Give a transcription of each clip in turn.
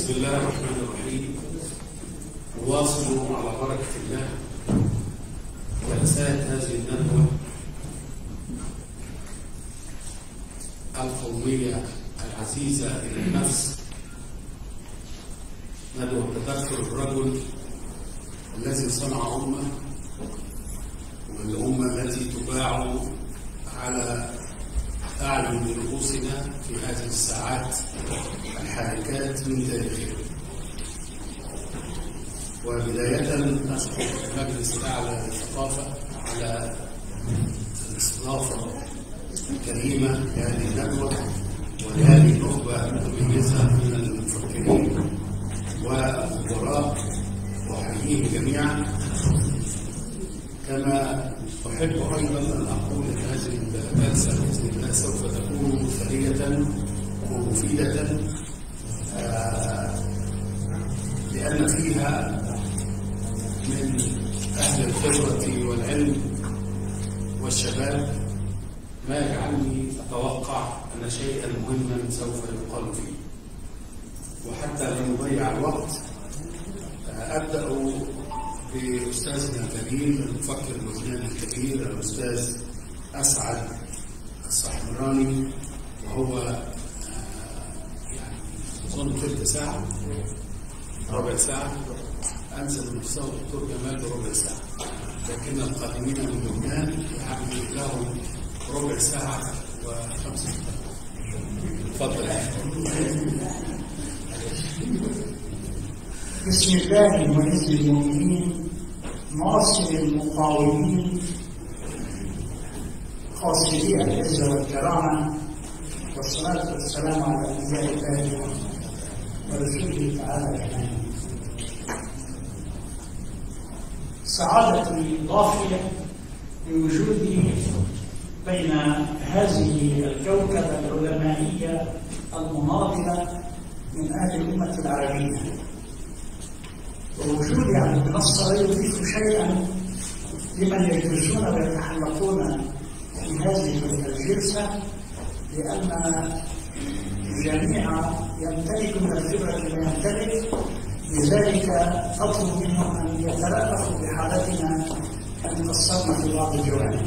بسم الله الرحمن الرحيم نواصل على بركة الله جلسات هذه الندوة القومية العزيزة إلى النفس ندوة تذكر الرجل الذي صنع أمة والأمة التي تباع على أعلم برؤوسنا في هذه الساعات الحركات من تاريخنا وبداية أشكر المجلس الأعلى للثقافة على الاستضافة الكريمة لهذه الندوة ولهذه النخبة المتميزة من المفكرين والخبراء وأحييهم جميعا كما أحب أيضا أن أقول أن هذه الجلسة بإذن الله سوف تكون مثرية ومفيدة آه، لأن فيها من أهل الخبرة والعلم والشباب ما يجعلني أتوقع أن شيئا مهما سوف يقال فيه وحتى لا نضيع الوقت آه، أبدأ بأستاذنا الكبير المفكر اللبناني الكبير الأستاذ أسعد الصحمراني وهو آه، يعني أظن ثلث ساعة ربع ساعة أنزل المستوى الدكتور جمال بربع ساعة لكن القادمين من لبنان يعني لهم ربع ساعة وخمس دقائق تفضل يا أخي. بسم الله معز المؤمنين ناصر المقاومين قاصدي العزة والكرامة والصلاة والسلام على أنبياء الله ورسوله تعالى الأمين سعادتي ضافية بوجودي بين هذه الكوكبة العلمائية المناضلة من أهل الأمة العربية ووجودي على المنصة لا يضيف شيئا لمن يجلسون ويتحلقون في هذه الجلسة لأن الجميع يمتلك من الخبرة ما يمتلك لذلك أطلب منهم أن يتلطفوا بحالتنا أن قصرنا في بعض الجوانب.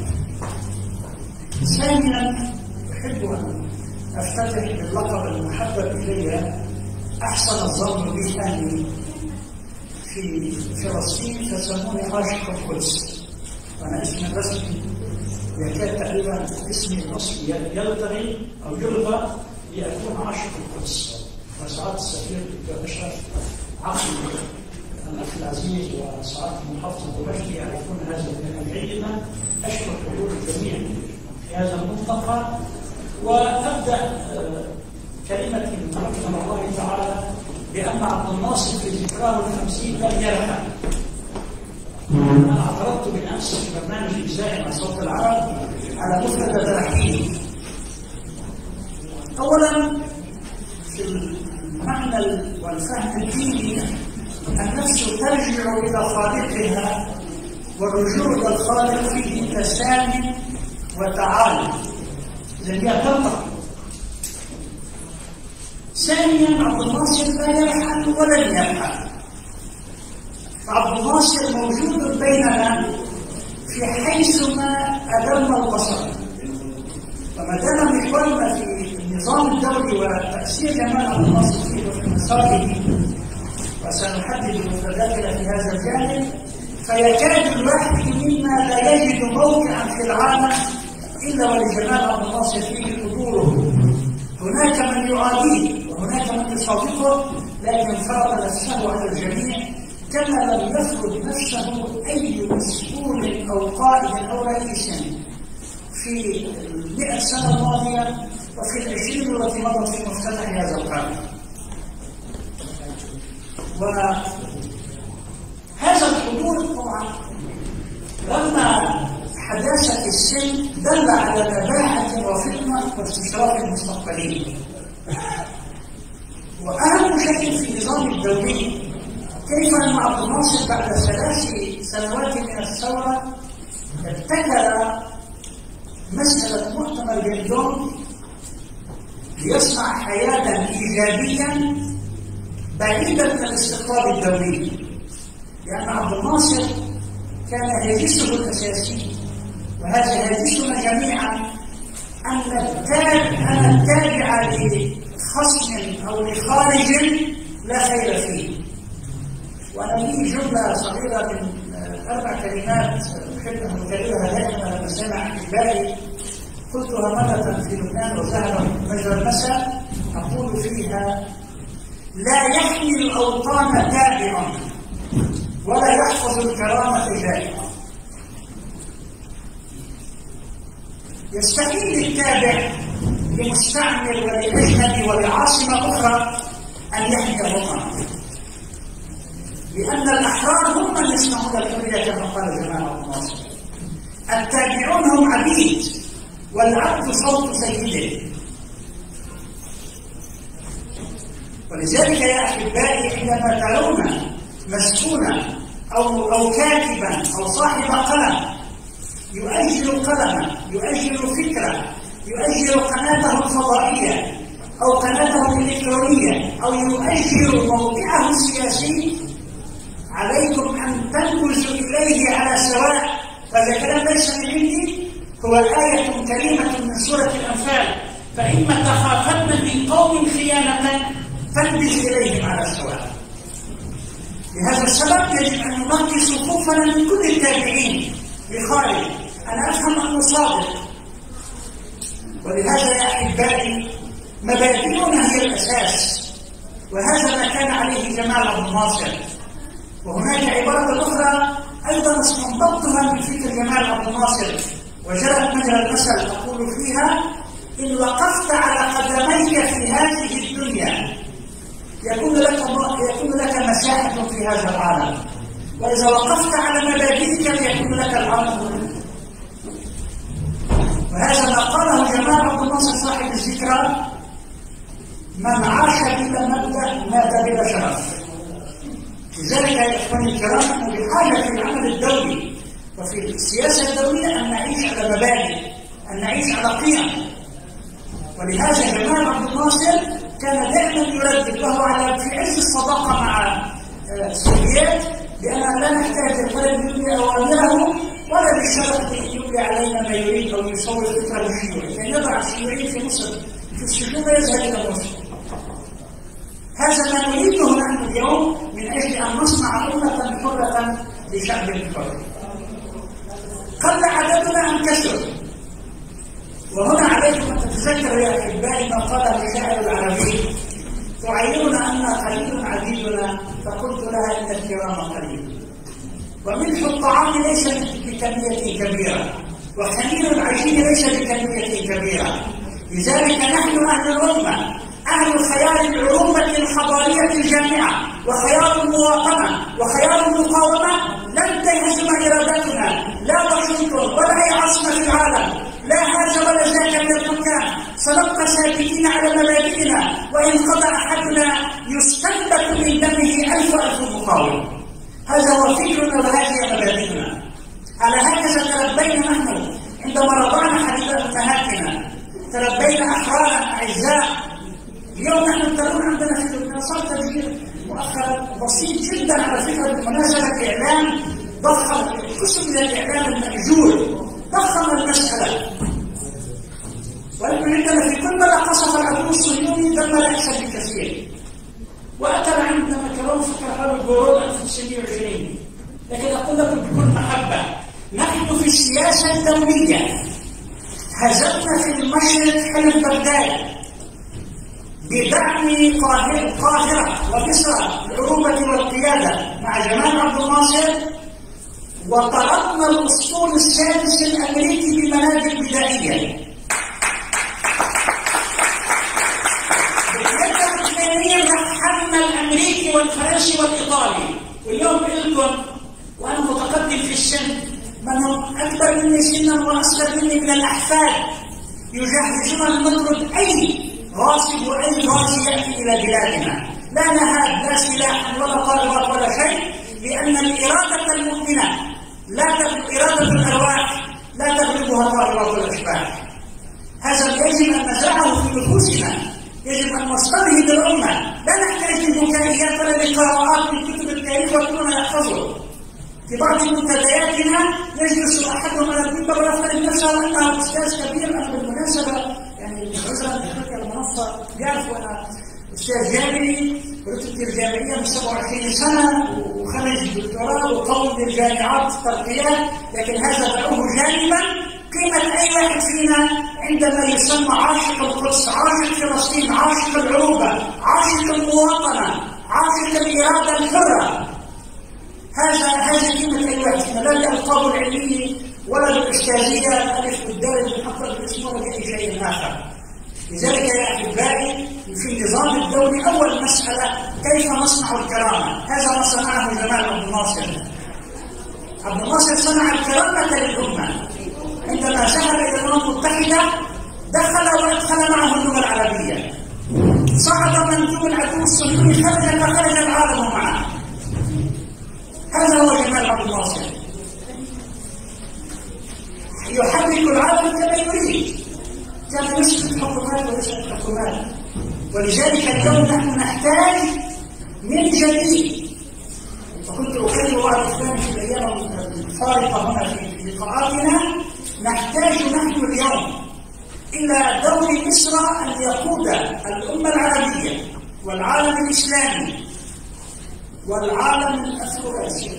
ثانيا أحب أن أفتتح باللقب المحبب إلي أحسن الظن به أهلي في فلسطين فسموني عاشق القدس وانا اسمي الرسمي يكاد تقريبا اسمي الاصلي يلتغي او يلغى ليكون عاشق القدس وسعاده السفير الدكتور اشرف عقل الاخ العزيز وسعاده المحافظ الدمشقي يعرفون هذا جيدا اشكر حضور الجميع في هذا الملتقى وابدا آه، كلمتي من الله تعالى بأن عبد الناصر في ذكراه الخمسين لم يرحل. أنا اعترضت بالأمس في برنامج إجزائي مع صوت العرب على مفردة ترحيل. أولا في المعنى والفهم الديني النفس ترجع إلى خالقها والرجوع إلى الخالق فيه تسامي وتعالي لم يتطلق ثانيا عبد الناصر لا يرحل ولن يرحل عبد الناصر موجود بيننا في حيثما أدم البصر وما دام محورنا في النظام الدولي وتأثير جمال عبد الناصر فيه وفي مساره وسنحدد مفرداتنا في هذا الجانب فيكاد الواحد منا لا يجد موقعا في العالم إلا ولجمال عبد الناصر فيه حضوره هناك من يعاديه وهناك من يصادقه لكن فرض نفسه على الجميع كما لم يفرض نفسه اي مسؤول او قائد او رئيس في المئة سنة الماضية وفي العشرين التي مضت في مفتتح هذا القرن. وهذا الحضور طبعا لما حداثة السن دل على نباهة وفطنة واستشراف المستقبلين. وأهم شيء في النظام الدولي كيف أن عبد الناصر بعد ثلاث سنوات من الثورة ابتكر مسألة مؤتمر بلدون ليصنع حياة إيجابيا بعيدا من الاستقطاب الدولي لأن عبد الناصر كان هاجسه الأساسي وهذا هاجسنا جميعا أن أن التابع لخصم أو لخارج لا خير فيه وأنا لي جملة صغيرة من أربع كلمات أحب أن أكررها دائما لما سمع أحبائي قلتها مرة في لبنان وذهب مجرى المساء أقول فيها لا يحمي الأوطان تابع ولا يحفظ الكرامة جائعة يستحيل للتابع لمستعمر ولأجنبي ولعاصمة أخرى أن يحمي الوطن لأن الأحرار هم من يصنعون الحرية كما قال جمال عبد الناصر التابعون هم عبيد والعبد صوت سيده ولذلك يا أحبائي حينما ترون مسكونا أو أو كاتبا أو صاحب قلم يؤجل قلمه يؤجل فكره يؤجل قناته الفضائية أو قناته الإلكترونية أو يؤجل موقعه السياسي عليكم أن تنبذوا إليه على سواء فهذا كلام ليس من عندي هو آية كريمة من سورة الأنفال فإما تخافن من قوم خيانة فانبذ إليهم على سواء لهذا السبب يجب أن ننقي صفوفنا من كل التابعين بخارج أنا أفهم أنه صادق ولهذا يا أحبائي مبادئنا هي الأساس وهذا ما كان عليه جمال عبد الناصر وهناك عبارة أخرى أيضا استنبطتها من فكر جمال عبد الناصر وجرت مجرى المثل أقول فيها إن وقفت على قدميك في هذه الدنيا يكون لك يكون لك مساحة في هذا العالم وإذا وقفت على مبادئك يكون لك العالم وهذا ما قاله جمال عبد الناصر صاحب الذكرى من عاش بلا مبدأ مات بلا شرف لذلك يا اخواني الكرام نحن بحاجه في العمل الدولي وفي السياسه الدوليه ان نعيش على مبادئ ان نعيش على قيم ولهذا جمال عبد الناصر كان دائما يردد وهو على في عز الصداقه مع آه، السوريات بان لا نحتاج البلد يبني اوامره ولا للشرق يبني علينا ما يريد او يصور فكره الشيوعي كان يضع الشيوعيين في مصر في السجون ويذهب الى مصر هذا ما نريده نحن اليوم من أجل أن نصنع أمة حرة لشعب حر قل عددنا أم كثر وهنا عليكم أن تتذكروا يا أحبائي ما قاله الشاعر العربي تعيرنا أن قليل عديدنا فقلت لها إن الكرام قليل وملح الطعام ليس بكمية كبيرة وخليل العجين ليس بكمية كبيرة لذلك نحن أهل الأمة أهل خيار العروبة الحضارية الجامعة وخيار المواطنة وخيار المقاومة لن تهزم إرادتنا لا واشنطن ولا أي عاصمة في العالم لا هذا ولا ذاك من الحكام سنبقى ثابتين على مبادئنا وإن قضى أحدنا يستنبت من دمه ألف ألف مقاوم هذا هو فكرنا وهذه مبادئنا على هكذا تربينا نحن عندما رضعنا حبيب أمهاتنا تربينا أحرارا أعزاء اليوم نحن ترون عندنا في لبنان صار تغيير مؤخرا بسيط جدا على فكره بمناسبه اعلام ضخم قسم من الاعلام المأجور ضخم المساله ولكن عندنا في كل بلد قصف العدو الصهيوني دمر اكثر بكثير واتى عندنا كمان فكر حرب الجورون 1920 لكن اقول لكم بكل محبه نحن في السياسه الدوليه هزمنا في المشرق حلف بغداد بدعم القاهرة ومصر العروبة والقيادة مع جمال عبد الناصر وطردنا الأسطول السادس الأمريكي بمنازل بدائية باليد العثمانية رحلنا الأمريكي والفرنسي والإيطالي واليوم لكم وأنا متقدم في السن من هم أكبر مني سنا وأصغر مني من الأحفاد يجهزون المطرد أي غاصب أي غاصب يأتي إلى بلادنا لا نهاب لا سلاحا ولا طالبات ولا شيء لأن الإرادة المؤمنة لا تغلب إرادة الأرواح لا تغلبها طالبات الأشباح هذا يجب أن نزرعه في نفوسنا يجب أن نستنهض الأمة لا لا نحتاج للبكائيات ولا للقراءات من كتب التاريخ وكلنا يحفظه في بعض منتدياتنا يجلس احدهم على المنبر ويفعل نفسه انه استاذ كبير انا بالمناسبه يعني مثلا افريقيا المنصه بيعرفوا انا استاذ جامعي رتبت الجامعيه من 27 سنه وخرج دكتوراه وقوم للجامعات الترقيات لكن هذا دعوه جانبا قيمه اي واحد فينا عندما يسمى عاشق القدس عاشق فلسطين عاشق العروبه عاشق المواطنه عاشق الاراده الحره هذا هذه قيمة أي واحد فينا لا الألقاب العلمية ولا الأستاذية ألف والدال المحقق بالاسم ولا بأي شيء آخر لذلك يا أحبائي في النظام الدولي أول مسألة كيف نصنع الكرامة هذا ما صنعه جمال عبد الناصر عبد الناصر صنع الكرامة للأمة عندما ذهب إلى الأمم المتحدة دخل وأدخل معه اللغة العربية صعد منظوم العدو الصهيوني خرج ما خرج العالم معه هذا هو جمال عبد الناصر يحرك العالم كما يريد كان يسقط الحكومات ويسقط الحكومات ولذلك اليوم نحن نحتاج من جديد وكنت اكلم بعض اخواني في الايام الفارقه هنا في لقاءاتنا نحتاج نحن اليوم الى دور مصر ان يقود الامه العربيه والعالم الاسلامي والعالم الافرو-اسيوي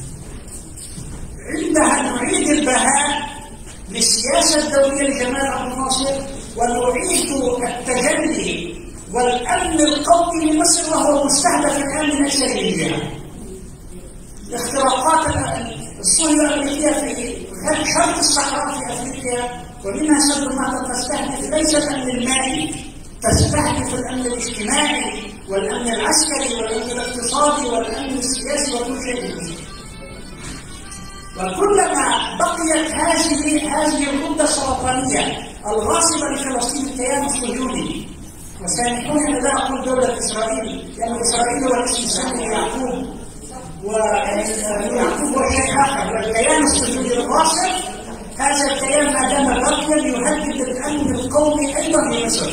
عندها نعيد البهاء للسياسه الدوليه لجمال عبد الناصر ونعيد التجلي والامن القومي لمصر وهو مستهدف الان من اكثر الجهات. الاختراقات الصهيونيه الامريكيه في شرق الصحراء في افريقيا ومنها سد النهضه تستهدف ليس الامن المائي تستهدف الامن الاجتماعي والامن العسكري والامن الاقتصادي والامن السياسي وكل شيء وكلما بقيت هذه هذه الغده السرطانيه الغاصبه لفلسطين الكيان الصهيوني وسامحوني ان لا اقول دوله اسرائيل لان اسرائيل هو الاسم الثاني ليعقوب ويعقوب هو شيء اخر والكيان الصهيوني الغاصب هذا الكيان ما دام باقيا يهدد الامن القومي ايضا لمصر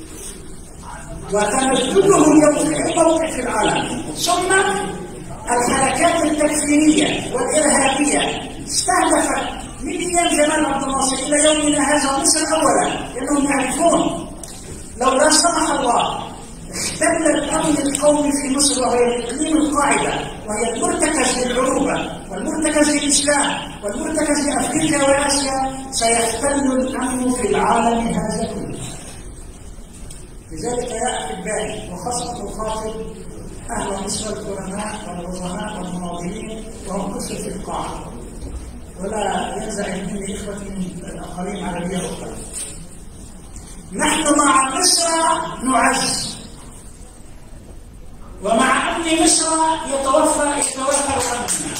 وتمدده اليوم في اي موقع في العالم ثم الحركات التكفيريه والارهابيه استهدفت من ايام جمال عبد الناصر الى يومنا هذا مصر اولا لانهم يعرفون لو لا سمح الله اختل الامن القومي في مصر وهي اقليم القاعده وهي المرتكز للعروبه والمرتكز للاسلام والمرتكز لافريقيا واسيا سيختل الامن في العالم هذا كله لذلك يا احبائي وخاصه اخاطب اهل مصر الكرماء والعظماء والمناضلين وهم كثر في القاعه ولا ينزعج مني اخوتي من الاقاليم العربيه الاخرى نحن مع مصر نعز ومع امن مصر يتوفى يتوفى امننا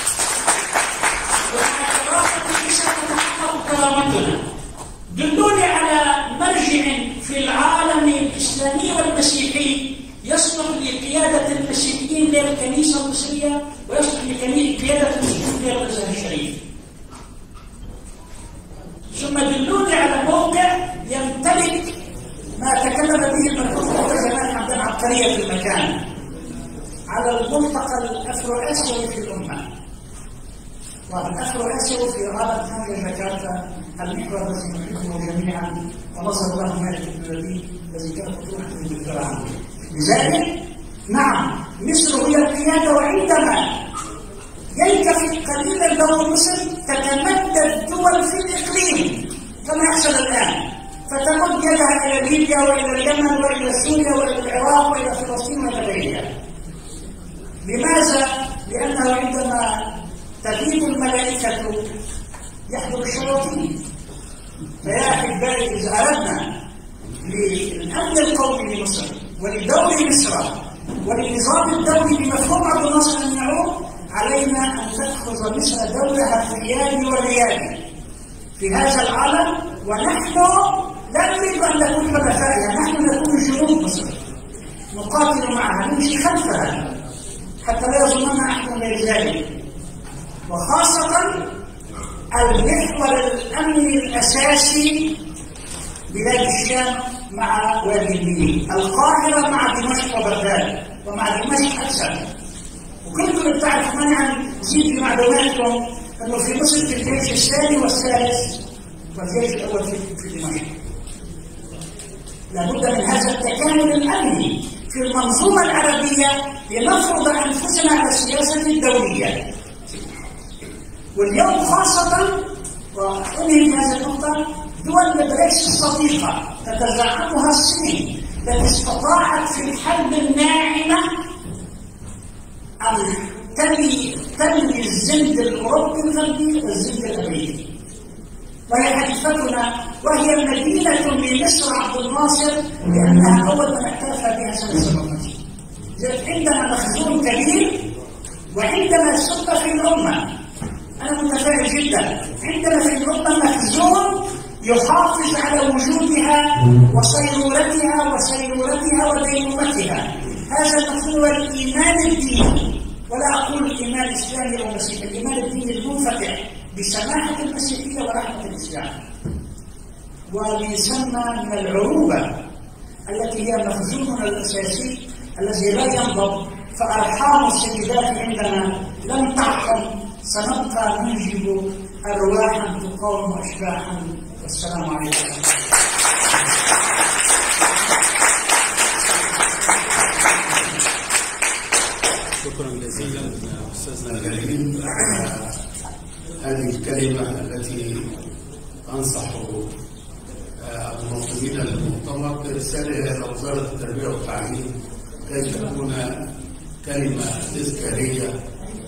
ومع كرامه مصر تتحقق كرامتنا دلوني على مرجع في العالم الاسلامي والمسيحي يصلح لقياده المسيحيين للكنيسه المصريه ويصلح لقياده المسلمين للازهر الشريف. ثم دلوني على موقع يمتلك ما تكلم به المرحوم دكتور جمال عبد العبقريه في المكان على الملتقى الافرو اسيوي في الامه. والافرو اسيوي في غابه هذه جاكرتا المحور الذي نحبه جميعا ونصر الله مالك بن لبيب الذي كان خطوره من الدكتور عنه. لذلك نعم مصر هي القياده وعندما ينكفي قليلا دور مصر تتمدد دول في الاقليم كما يحصل الان فتمد يدها الى ليبيا والى اليمن والى سوريا والى العراق والى فلسطين والى غيرها لماذا؟ لانه عندما تغيب الملائكه يحضر الشياطين فيا احبائي اذا اردنا للامن القومي لمصر ولدور مصر وللنظام الدولي بمفهوم عبد الناصر ان يعود علينا ان تاخذ مصر دورها القيادي والريادي في هذا العالم ونحن لا نريد ان نكون حلفائها نحن نكون جنود مصر نقاتل معها نمشي خلفها حتى لا يظننا احد غير ذلك وخاصه المحور الامني الاساسي بلاد الشام مع وادي النيل القاهرة مع دمشق وبغداد ومع دمشق أكثر وكلكم بتعرفوا كمان عن زيد بمعلوماتكم انه في مصر في الجيش الثاني والثالث والجيش الاول في في دمشق لابد من هذا التكامل الامني في المنظومه العربيه لنفرض انفسنا على السياسه الدوليه واليوم خاصه وانهي هذه النقطه دول البريكس الصديقه تتزعمها الصين التي استطاعت في الحرب الناعمه أن تلي تلي الزند الأوروبي الغربي والزند الأمريكي وهي حديثتنا وهي مدينة لمصر عبد الناصر لأنها أول من اعترف بها سنة 57 عندنا مخزون كبير وعندنا سلطة في الأمة أنا متفائل جدا عندنا في الأمة مخزون يحافظ على وجودها وصيرورتها وسيرورتها وديمومتها هذا المفهوم هو الايمان الديني ولا اقول الايمان الاسلامي او المسيحي الايمان الديني المنفتح بسماحه المسيحيه ورحمه الاسلام ويسمى من العروبه التي هي مخزوننا الاساسي الذي لا ينضب فارحام السيدات عندنا لم تحكم سنبقى ننجب ارواحا تقاوم اشباحا والسلام عليكم شكرا جزيلا استاذنا الكريم هذه الكلمة التي أنصح المنظمين للمؤتمر برسالة إلى وزارة التربية والتعليم كي تكون كلمة تذكارية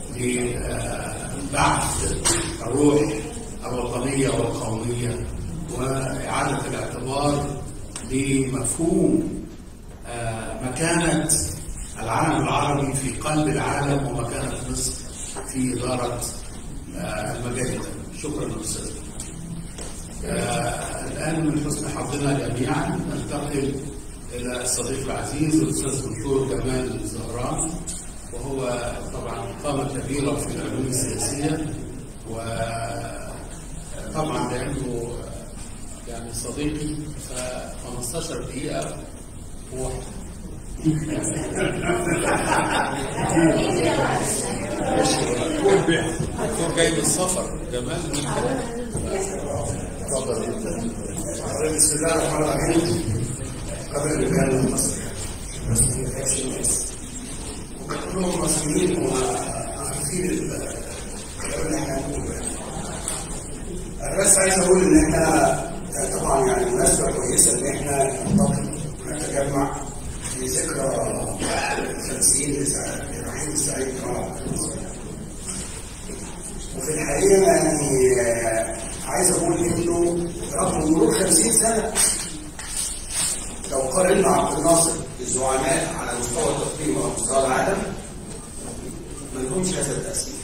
لبعث الروح الوطنية والقومية وإعادة الاعتبار بمفهوم مكانة العالم العربي في قلب العالم ومكانة مصر في إدارة المجال ده شكرا أستاذ الآن من حسن حظنا جميعا ننتقل إلى الصديق العزيز الأستاذ دكتور جمال زهران وهو طبعا قامة كبيرة في العلوم السياسية وطبعا لأنه يعني صديقي ف 15 دقيقة هو دكتور جاي من السفر جمال بسم الله الرحمن الرحيم قبل الرجال مصر كلهم مصريين وعارفين الكلام اللي احنا هنقوله انا بس عايز اقول ان احنا طبعا يعني مناسبه كويسه ان احنا نتجمع في ذكرى 50 لرحيم السعيد كمال وفي الحقيقه يعني عايز اقول انه رغم مرور 50 سنه لو قارنا عبد الناصر بالزعماء على مستوى التقييم وعلى مستوى العالم ما لهمش هذا التاثير.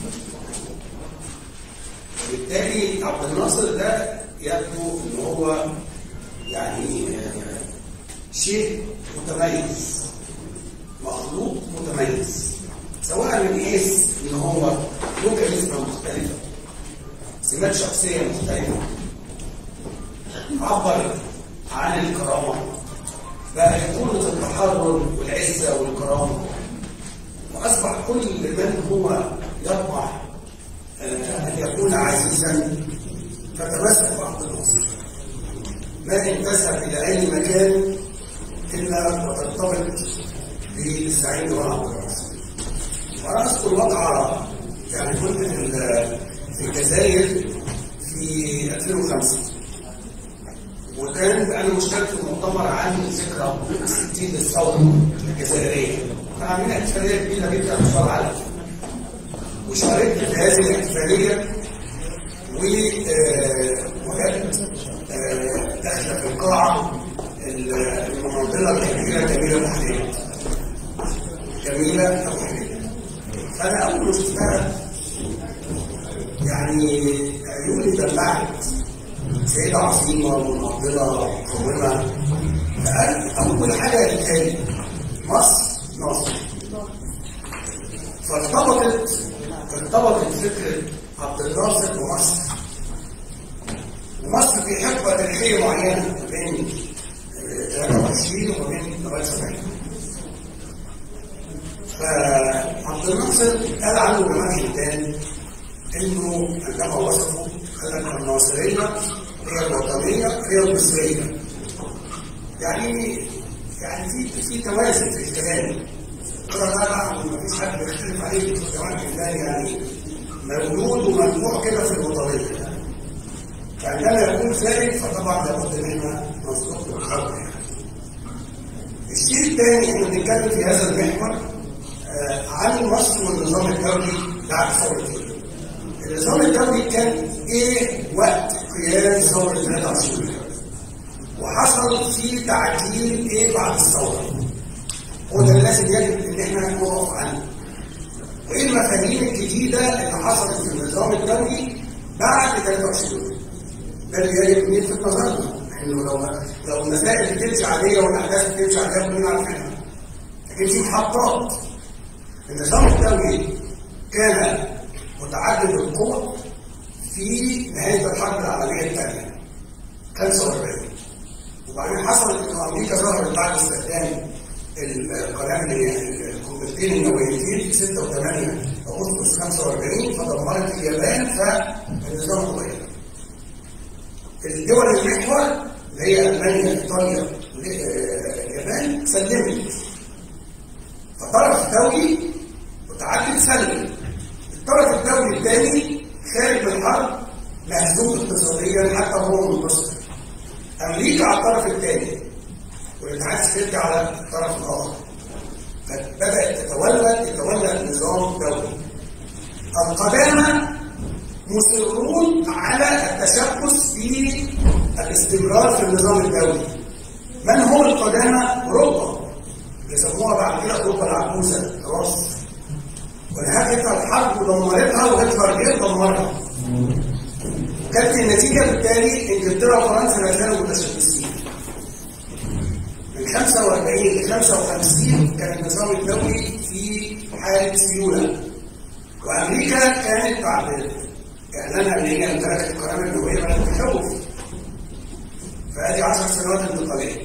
وبالتالي عبد الناصر ده يبدو ان هو يعني شيء متميز مخلوق متميز سواء من حيث ان هو له كاريزما مختلفه سمات شخصيه مختلفه عبر عن الكرامه بقى يقول التحرر والعزه والكرامه واصبح كل من هو يطمح ان يكون عزيزا فتمسك بعبد الناصر ما انتسب الى اي مكان الا وترتبط بالسعيد وعبد الناصر وانا اذكر وقعه يعني كنت في الجزائر في 2005 وكان انا مشترك في مؤتمر عن ذكرى 60 للثوره الجزائريه كان عاملين احتفاليه كبيره جدا على مستوى العالم وشاركت في هذه الاحتفاليه و وكانت داخله في القاعه المعضله الكبيره جميله محليه جميله ابو حليل فانا اول ما شفتها يعني عيوني دلعت سيدة عظيمة ومناضلة قومة فقال أول حاجة قالت مصر ناصر فارتبطت ارتبطت فكرة عبد الناصر ومصر ومصر في حقبة تاريخية معينة بين 23 وما بين لغايه 70 فعبد الناصر قال عنه جمال حمدان انه عندما وصفه قال لك الناصريه هي الوطنيه هي المصريه يعني يعني في في توازن في الكلام ترى لا لا ما فيش حد بيختلف عليه جمال حمدان يعني مولود ومجموع كده في الوطنيه فعندما يكون ذلك فطبعا لابد ان احنا نصدق بالخبر يعني. الشيء الثاني احنا بنتكلم في هذا المحور آه عن مصر والنظام الدولي بعد ثوره يوليو. النظام الدولي كان ايه وقت قيام ثوره 23 وحصل فيه تعديل ايه بعد الثوره هو ده لازم يجب ان احنا نقف عنه وايه المفاهيم الجديده اللي حصلت في النظام الدولي بعد 23 ده اللي يجب ان يلفت نظرنا انه لو لو المسائل بتمشي عاديه والاحداث بتمشي عاديه كلنا عارفينها لكن في محطات النظام الدولي كان متعدد القوى في نهايه الحرب العالميه الثانيه 45 وبعدين حصلت ان امريكا ظهرت بعد استخدام القنابل القنبلتين النوويتين في 6 و8 اغسطس 45 فدمرت اليابان فالنظام اتغير. الدول المحور اللي هي المانيا ايطاليا اليابان سلمت فطرف دولي متعدد سلم الطرف الدولي الثاني خارج من الحرب مهزوم اقتصاديا حتى هو منتصر امريكا على الطرف الثاني والاتحاد السوفيتي على الطرف الاخر فبدات تتولد يتولد نظام دولي القدامى مصرون على التشبث في الاستمرار في النظام الدولي من هم القدامى اوروبا يسموها بعد كده اوروبا العجوزه خلاص ونهاية الحرب ودمرتها وهتلر جه دمرها كانت النتيجه بالتالي انجلترا وفرنسا لا زالوا متشبثين من 45 ل 55 كان النظام الدولي في حاله سيوله وامريكا كانت بعد اعلانها ان هي امتلكت القنابل النوويه بدات تخوف فادي 10 سنوات انتقاليه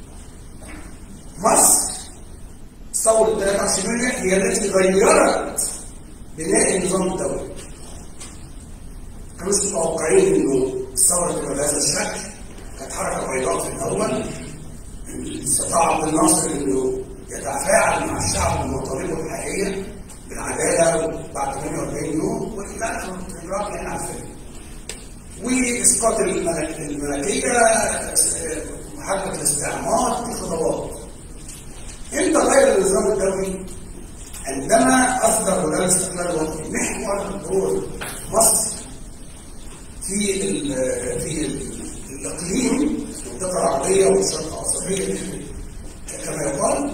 مصر ثوره 23 يوليو هي التي غيرت بناء النظام الدولي كانوا متوقعين انه الثوره تبقى بهذا الشكل كانت حركه بيضاء في الاول استطاع عبد الناصر انه يتفاعل مع الشعب بمطالبه الحقيقيه بالعداله بعد 48 يوم والى اخره الاجراءات اللي احنا عارفينها. واسقاط الملكيه محاربه الاستعمار في خطوات. امتى غير النظام الدولي؟ عندما اصدر ولايه الاستقلال الوطني محور دور مصر في ال في ال الاقليم المنطقه العربيه والشرق العصبيه كما يقال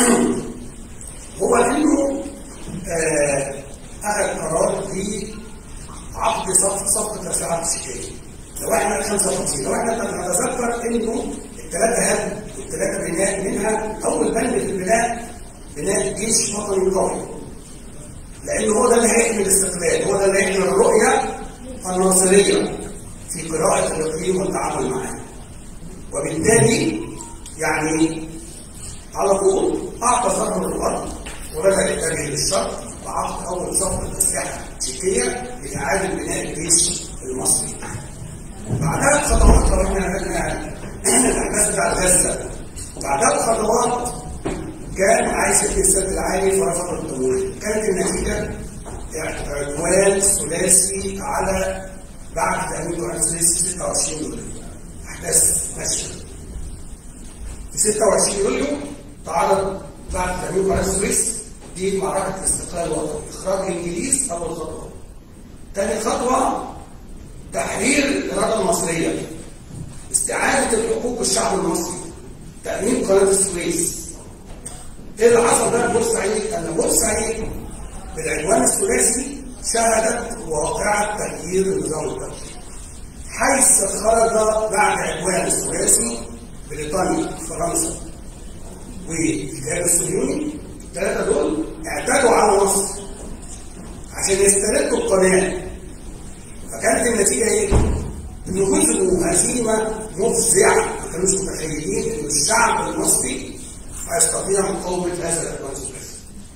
هو انه آه اخذ قرار بعقد صفقه صفقه رفاعه الشكايه لو احنا 55 لو احنا نتذكر انه الثلاثه هدم والثلاثه بناء منها اول بند في البناء بناء جيش وطني قوي لان هو ده اللي هيحمي الاستقلال هو ده اللي هيحمي الرؤيه الناصريه في قراءه الاقليم والتعامل معاه وبالتالي يعني على طول اعطى ظهره الارض وبدا يتجه للشرق وعقد اول صفقه اسلحه تشيكيه لاعاده بناء الجيش المصري. بعدها بخطوات لو احنا خدنا الاحداث بتاع غزه بعدها بخطوات كان عايش في السد العالي فرفض الدخول كانت النتيجه عدوان ثلاثي على بعد تأمين قناة السويس 26 يوليو أحداث ماشية في 26 يوليو تعرض بعد تأمين قناة السويس دي معركة الاستقلال الوطني إخراج الإنجليز أول خطوة ثاني خطوة تحرير الإرادة المصرية استعادة الحقوق الشعب المصري تأمين قناة السويس ايه اللي حصل بقى في بورسعيد؟ ان بورسعيد بالعنوان الثلاثي شهدت واقعة تغيير النظام الدولي حيث خرج بعد عنوان الثلاثي بريطانيا فرنسا والكيان الصهيوني الثلاثة دول اعتدوا على مصر عشان يستردوا القناة فكانت النتيجة ايه؟ انه كسبوا هزيمة مفزعة كانوش متخيلين ان الشعب المصري هيستطيع مقاومه هذا العدوان الثلاثي.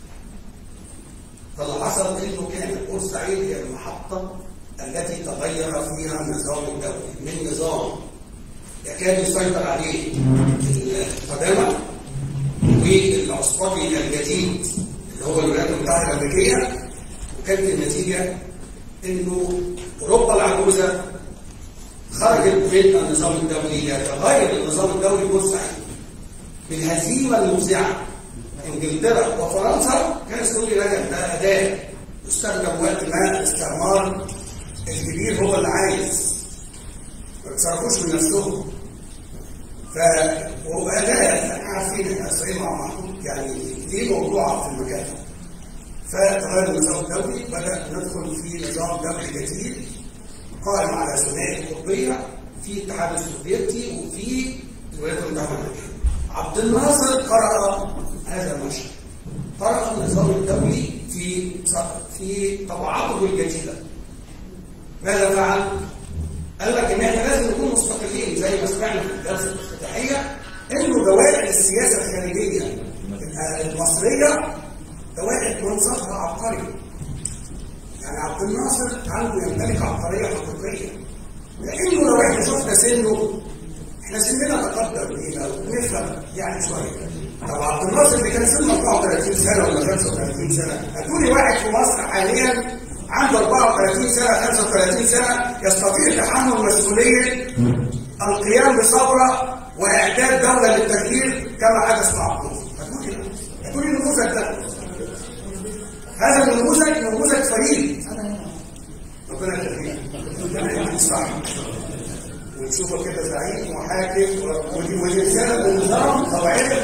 فاللي حصل انه كانت بورسعيد هي المحطه التي تغير فيها النظام الدولي من نظام يكاد يسيطر عليه القدامى والعصبجي الجديد اللي هو الولايات المتحده الامريكيه وكانت النتيجه انه اوروبا العجوزه خرجت من النظام الدولي يتغير النظام الدولي بورسعيد بالهزيمه المفزعه انجلترا وفرنسا كان كل ده ده اداه يستخدم وقت ما الاستعمار الكبير هو اللي عايز ما بيتصرفوش من نفسهم ف واداه احنا عارفين ان اسرائيل مع محمود يعني ليه موضوع في المكان ده فتغير النظام الدولي بدا ندخل في نظام دولي جديد قائم على ثنائي القطبيه في الاتحاد السوفيتي وفي الولايات المتحده الامريكيه عبد الناصر قرأ هذا المشهد قرأ النظام الدولي في في طبعاته الجديدة ماذا فعل؟ قال لك ان احنا لازم نكون مستقلين زي ما سمعنا في الجلسه الافتتاحيه انه دوائر السياسه الخارجيه المصريه دوائر منصبها عبقري يعني عبد الناصر عنده يمتلك عبقريه حقيقيه لانه لو احنا شفنا سنه احنا سننا تقدم لينا ونفهم يعني شويه طب عبد الناصر اللي كان سنه 34 سنه ولا 35 سنه هتقولي واحد في مصر حاليا عنده 34 سنه 35 سنه يستطيع تحمل مسؤوليه القيام بثوره واعداد دوله للتغيير كما حدث مع عبد الناصر هتقولي هتقولي النموذج ده هذا النموذج نموذج فريد ربنا يخليك ربنا يخليك صح ونشوفه كده زعيم وحاكم ودي رساله للنظام طبيعيه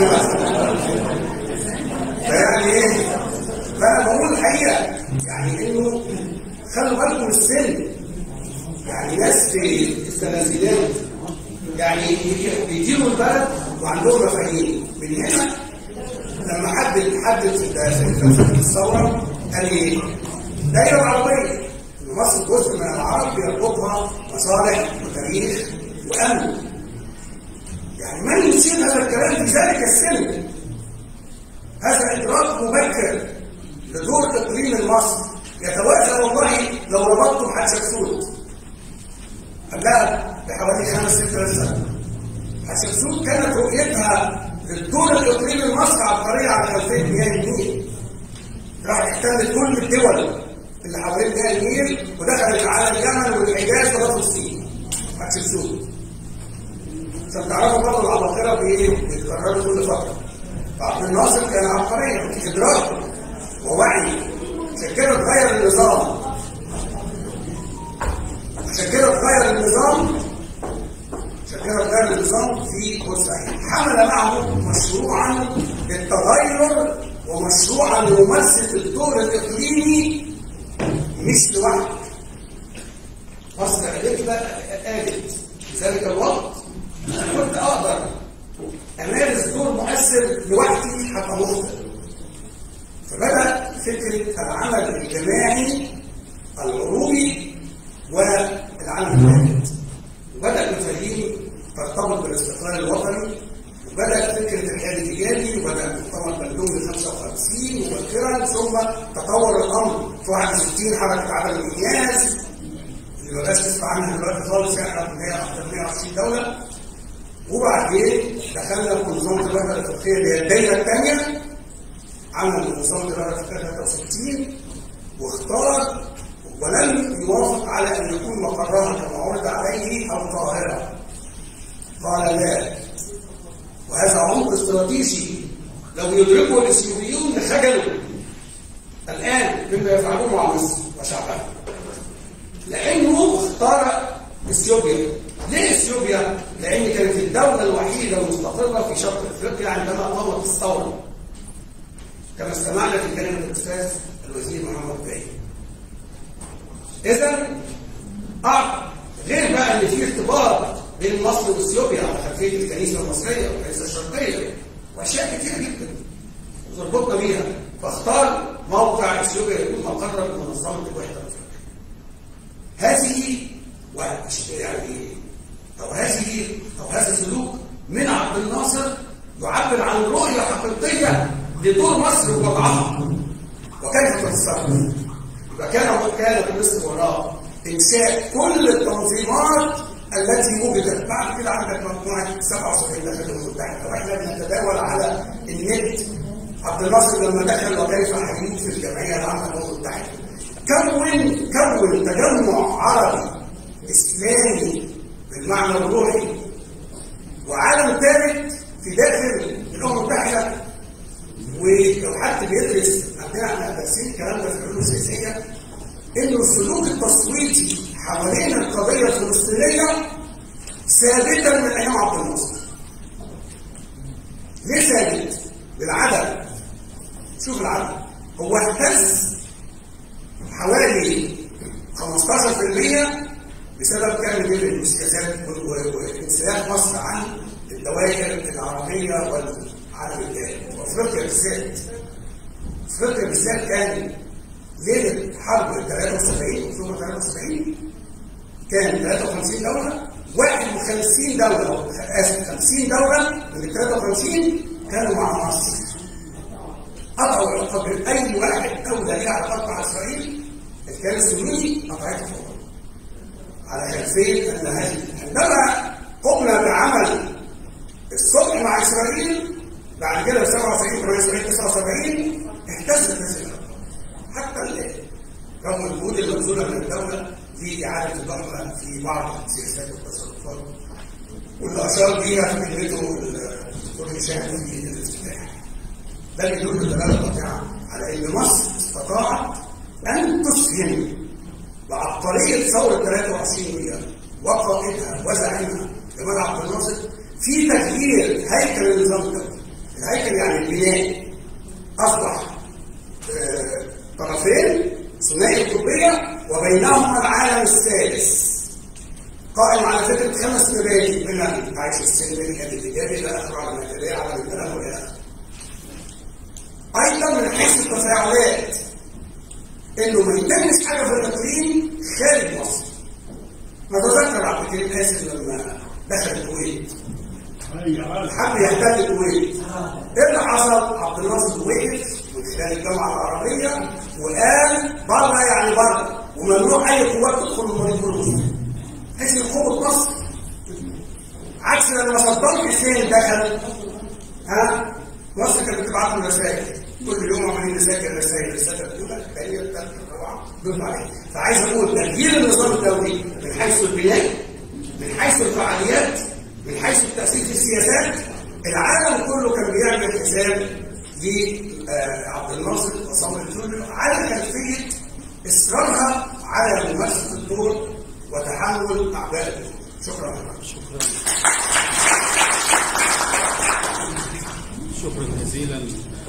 فيعني ايه؟ فانا بقول الحقيقه يعني انه خلوا بالكم من السن يعني ناس في الثلاثينات يعني بيديروا البلد وعندهم مفاهيم من هنا لما حد حدد في الثوره قال ايه؟ دايره عربيه مصر جزء من العرب يربطها مصالح وتاريخ وامن يعني من يشير هذا الكلام في ذلك السن هذا ادراك مبكر لدور اقليم المصري يتوازى والله لو ربطتم حتشبسوت قبلها بحوالي خمس ست سنه حتشبسوت كانت رؤيتها للدور الاقليمي المصري عبقريه على خلفيه مياه النيل راح احتلت كل الدول اللي حوالين مياه النيل ودخلت على اليمن والحجاز لغايه الصين حتشبسوت عشان تعرفوا برضه العباقره بايه؟ بيتكرروا كل فتره عبد الناصر كان عبقريه في ادراك ووعي عشان كده اتغير النظام عشان كده اتغير النظام عشان كده اتغير النظام في بورسعيد حمل معه مشروعا للتغير ومشروعا لممارسه الدور الاقليمي مش لوحده مصر قالت قالت في ذلك الوقت انا كنت اقدر امارس دور مؤثر لوحدي حتى مخطئ فبدا فكره العمل الجماعي العروبي والعمل الواحد وبدا مفاهيم ترتبط بالاستقلال الوطني وبدات فكره الحياد الايجابي وبدا مؤتمر بلدوم ال 55 مبكرا ثم تطور الامر في 61 حركه عدم الانجاز اللي ما بقاش تسمع عنها دلوقتي خالص احنا بنلاقيها اكثر من 120 دوله وبعدين دخلنا في نظام الوحده الافريقيه اللي هي الدايره الثانيه عمل نظام الوحده الافريقيه 63 واختار ولم يوافق على ان يكون مقرها كما عرض عليه القاهره قال لا وهذا عمق استراتيجي لو يدركه الاثيوبيون لخجلوا الان مما يفعلوه مع مصر وشعبها لانه اختار اثيوبيا ليه اثيوبيا؟ لان كانت الدوله الوحيده المستقره في شرق افريقيا عندما قامت الثوره كما استمعنا في كلمه الاستاذ الوزير محمد باي اذا غير بقى ان في ارتباط بين مصر واثيوبيا على خلفيه الكنيسه المصريه والكنيسه الشرقيه واشياء كثيره جدا تربطنا بيها فاختار موقع اثيوبيا يكون مقرا لمنظمه الوحده الافريقيه هذه يعني طب هذه او هذا السلوك من عبد الناصر يعبر عن رؤيه حقيقيه لدور مصر ووضعها وكيف تتصرف يبقى كان كان بالنسبه وراء انشاء كل التنظيمات التي وجدت بعد كده عندك مجموعه 77 داخل الامم المتحده واحنا بنتداول على النت عبد الناصر لما دخل وكيف حيوه في الجمعيه العامه للامم المتحده كون كون تجمع عربي اسلامي بالمعنى الروحي وعالم ثالث في داخل الامم المتحده ولو حد بيدرس عندنا احنا دارسين الكلام ده في العلوم السياسيه انه السلوك التصويتي حوالين القضيه الفلسطينيه ثابتا من ايام عبد الناصر. ليه ثابت؟ بالعدد. شوف العدد. هو اهتز حوالي 15% بسبب كان من السياسات وانسلاخ مصر عن الدوائر العربيه والعالم الثاني وافريقيا بالذات. افريقيا بالذات كان ليله حرب 73 اكتوبر 73 كان 53 دوله 51 دوله اسف 50 دوله من ال 53 كانوا مع مصر قطعوا العلاقات بين اي واحد دوله ليها علاقات مع اسرائيل كان السني قطعتها فورا على خلفيه ان هذه عندما قمنا بعمل الصلح مع اسرائيل بعد كده 77 78 79 اهتزت هذه العلاقات حتى الان رغم الجهود المبذوله من الدوله في اعاده الضغط في بعض السياسات والتصرفات واللي اشار بيها في كلمته الدكتور هشام في الافتتاح ده بيدل دلاله قاطعه على ان مصر استطاعت ان تسهم بعبقريه ثوره 23 مليار وقائدها وزعيمها جمال عبد الناصر في تغيير هيكل النظام الدولي الهيكل يعني البناء اصبح آه طرفين ثنائي القطبيه وبينهما العالم الثالث قائم على فكره خمس مبادئ منها العيش السلمي الايجابي الى اخره على المثاليه على الكلام والى اخره ايضا من حيث التفاعلات انه ما يتمش حاجه في الاقليم خارج مصر نتذكر عبد الكريم قاسم لما دخل الكويت حب يهتم الكويت ايه اللي حصل؟ عبد الناصر وقف من خلال الجامعه العربيه وقال بره يعني بره وممنوع اي قوات تدخل المريض المسلم بحيث يقوم مصر عكس لما صدام حسين دخل ها مصر كانت بتبعت له رسائل كل يوم عمالين نذاكر رسائل الرساله الاولى الثانيه الثالثه الرابعه دول عليه فعايز اقول تغيير النظام الدولي من حيث البناء من حيث الفعاليات من حيث التاثير في السياسات العالم كله كان بيعمل حساب لعبد الناصر وصبري الجوليو على خلفيه اصرارها على ممارسه الدور وتحمل اعباء الدور شكرا لك شكرا شكرا جزيلا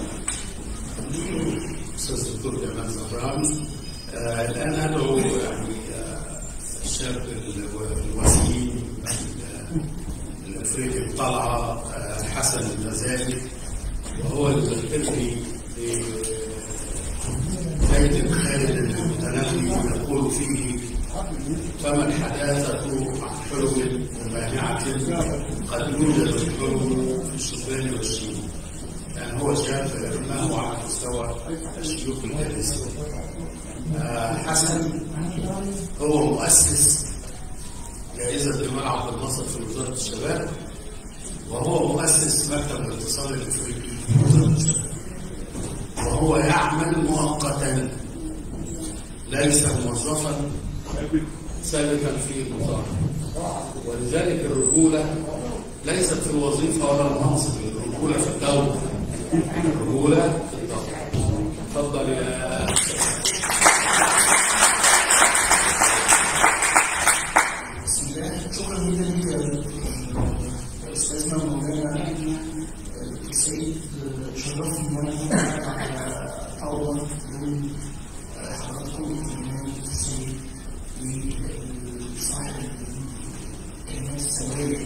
استاذ الدكتور جمال زهران آه الان ادعو يعني آه الشاب الوسيم الافريقي الطلعه آه حسن الغزالي وهو اللي يختلفي بيت خالد المتنبي يقول فيه فما الحداثة عن حلم مانعة قد يوجد الحلم في الشبان والشيوخ يعني هو شاف ما هو على مستوى الشيوخ الكنيسة آه حسن هو مؤسس جائزة جمال عبد الناصر في وزارة الشباب وهو مؤسس مكتب الاتصال الافريقي في وزارة الشباب وهو يعمل مؤقتا ليس موظفا ثابتا في الوزاره ولذلك الرجوله ليست في الوظيفه ولا المنصب الرجوله في الدوله الرجوله في الدوله تفضل يا بسم الله شكرا جدا لك يا استاذنا ومولانا الدكتور سعيد شرفني ان انا اكون معاك على اول يوم حضراتكم البرنامج السعيد لصاحب الكلمات السويه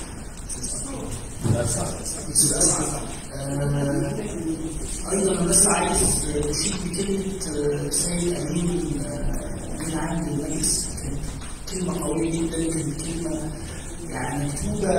ايضا بس عايز اشيد بكلمه سيد امين امين عام المجلس كانت كلمه قويه جدا كانت كلمه يعني مكتوبه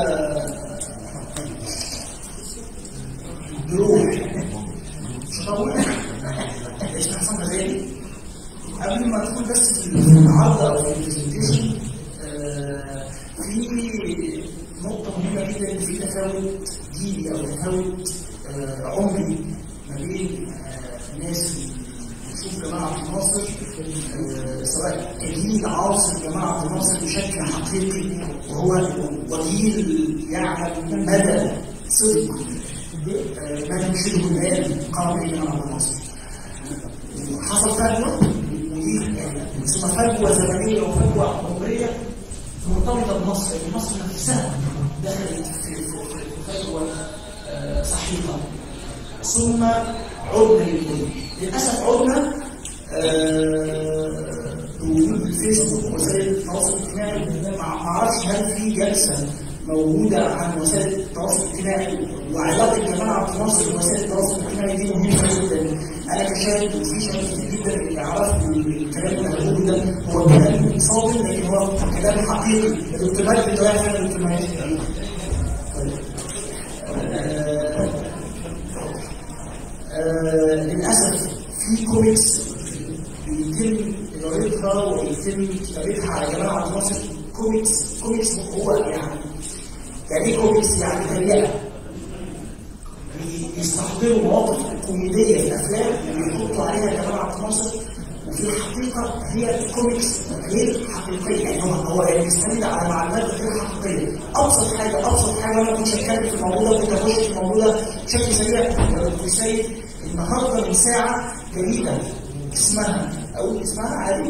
بروح مش هطول ايش حسن غزالي قبل ما ادخل بس في العرض او في البرزنتيشن آه، في نقطة مهمة جدا إن في تفاوت جيلي أو تفاوت آه، عمري ما بين آه، الناس اللي بتشوف جماعة عبد الناصر آه، سواء كجيل عاصر جماعة عبد الناصر بشكل حقيقي وهو وجيل يعلم مدى صدق آه، ما تنشده الآن قام جماعة عبد الناصر حصل فجوة ودي يعني ثم فجوة زمنية وفجوة عمرية مرتبطة بمصر لأن مصر نفسها دخلت في في- في فجوة آه، صحيحة ثم عدنا للدين للأسف عدنا آه، بوجود الفيسبوك وسائل التواصل الاجتماعي ما ما اعرفش هل في جلسه موجوده عن وسائل التواصل الاجتماعي وعلاقه جماعه عبد الناصر بوسائل التواصل الاجتماعي دي مهمه جدا انا كشاهد وفي شباب كتير جدا اللي يعرفوا الكلام اللي هقوله ده هو كلام صادم لكن هو كلام حقيقي الانتماء بتاعي فعلا الانتماء آه، للاسف في كوميكس بيتم ادارتها ويتم كتابتها على جماعه عبد الناصر كوميكس كوميكس هو يعني يعني ايه كوميكس يعني تريقه بيستحضروا مواقف كوميديه في الافلام ويحطوا عليها جماعه عبد الناصر وفي الحقيقه هي كوميكس غير حقيقيه يعني هو هو يعني بيستند على معلومات غير حقيقيه ابسط حاجه ابسط حاجه انا كنت اتكلم في الموضوع ده وكنت اخش في الموضوع ده بشكل سريع يا دكتور سيد النهارده من ساعه جريده اسمها او اسمها عادي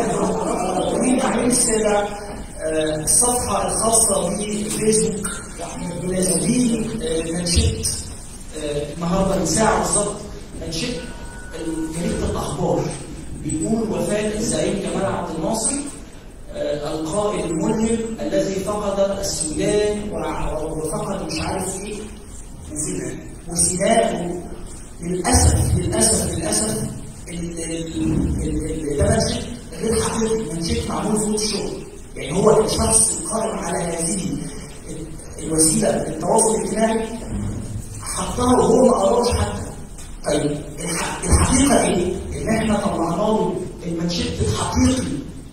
جريده عين السابع آه، الصفحه الخاصه بالفيسبوك منزلين آه، منشط آه، النهارده من ساعه بالظبط منشط جريده الاخبار بيقول وفاه الزعيم جمال عبد الناصر آه، القائد الملهم الذي فقد السودان وع- وفقد مش عارف ايه وسيناء وسيناء للاسف للاسف للاسف ال- ال- ال- ده منشط غير حقيقي منشط معمول في الشغل يعني هو الشخص القائم على هذه الوسيله التواصل الاجتماعي حطها وهو ما قراش حتى طيب الح- الحقيقه ايه؟ ان احنا طلعنا له المنشط الحقيقي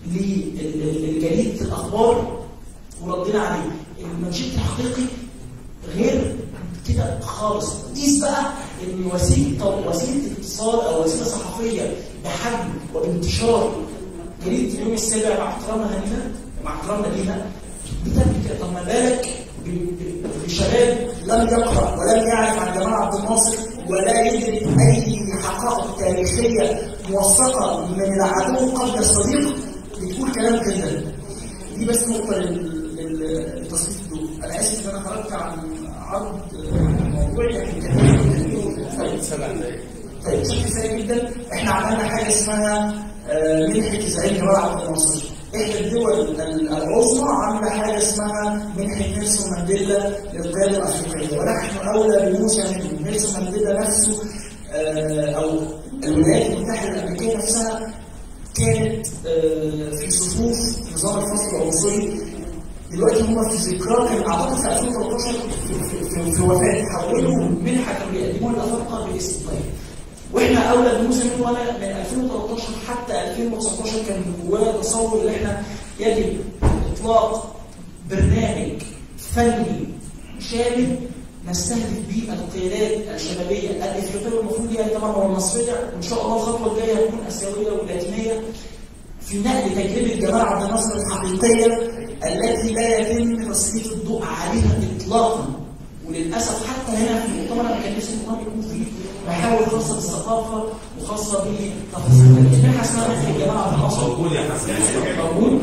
لجريده الاخبار وردينا عليه المنشط الحقيقي غير كده خالص قيس بقى ان وسيله وسيله اتصال او وسيله صحفيه بحجم وبانتشار جريده اليوم السابع مع احترامنا ليها مع احترامنا ليها بتعمل كده طب ما بالك ب- ب- بشباب لم يقرا ولم يعرف عن جمال عبد الناصر ولا يدرك اي حقائق تاريخيه موثقه من العدو قبل الصديق بتقول كلام كده دي بس نقطه لل- لل- لتصنيف الضوء انا اسف ان انا خرجت عن عرض موضوعي لكن كان طيب سبع دقايق طيب بشكل سريع جدا احنا عملنا حاجه اسمها آه، منحه زعيم جمال عبد الناصر احدى الدول ال- العظمى عامله حاجه اسمها منحه نيلسون مانديلا للقياده الافريقيه ونحن اولى بموسى منه نيلسون مانديلا نفسه آه، او الولايات المتحده الامريكيه نفسها كانت آه، في صفوف نظام الفصل العنصري دلوقتي هم في ذكرى كان اعتقد في 2013 في, في, في, في وفاه حولوا منحه كانوا بيقدموها للافارقه باسم طيب واحنا اولى بموسى من وانا من 2013 حتى 2019 كان جوانا تصور ان احنا يجب اطلاق برنامج فني شامل نستهدف به القيادات الشبابيه الافريقيه والمفروض يعني طبعا هو المصريه وان شاء الله الخطوه الجايه هتكون اسيويه ولاتينيه في نقل تجربه جمال عبد الناصر الحقيقيه التي لا يتم تسليط الضوء عليها اطلاقا وللاسف حتى هنا في المؤتمر انا كان نفسي المؤتمر يكون فيه محاور خاصه بالثقافه وخاصه بتفاصيل المنحه اسمها منحه جمال عبد الناصر موجود يا حسن موجود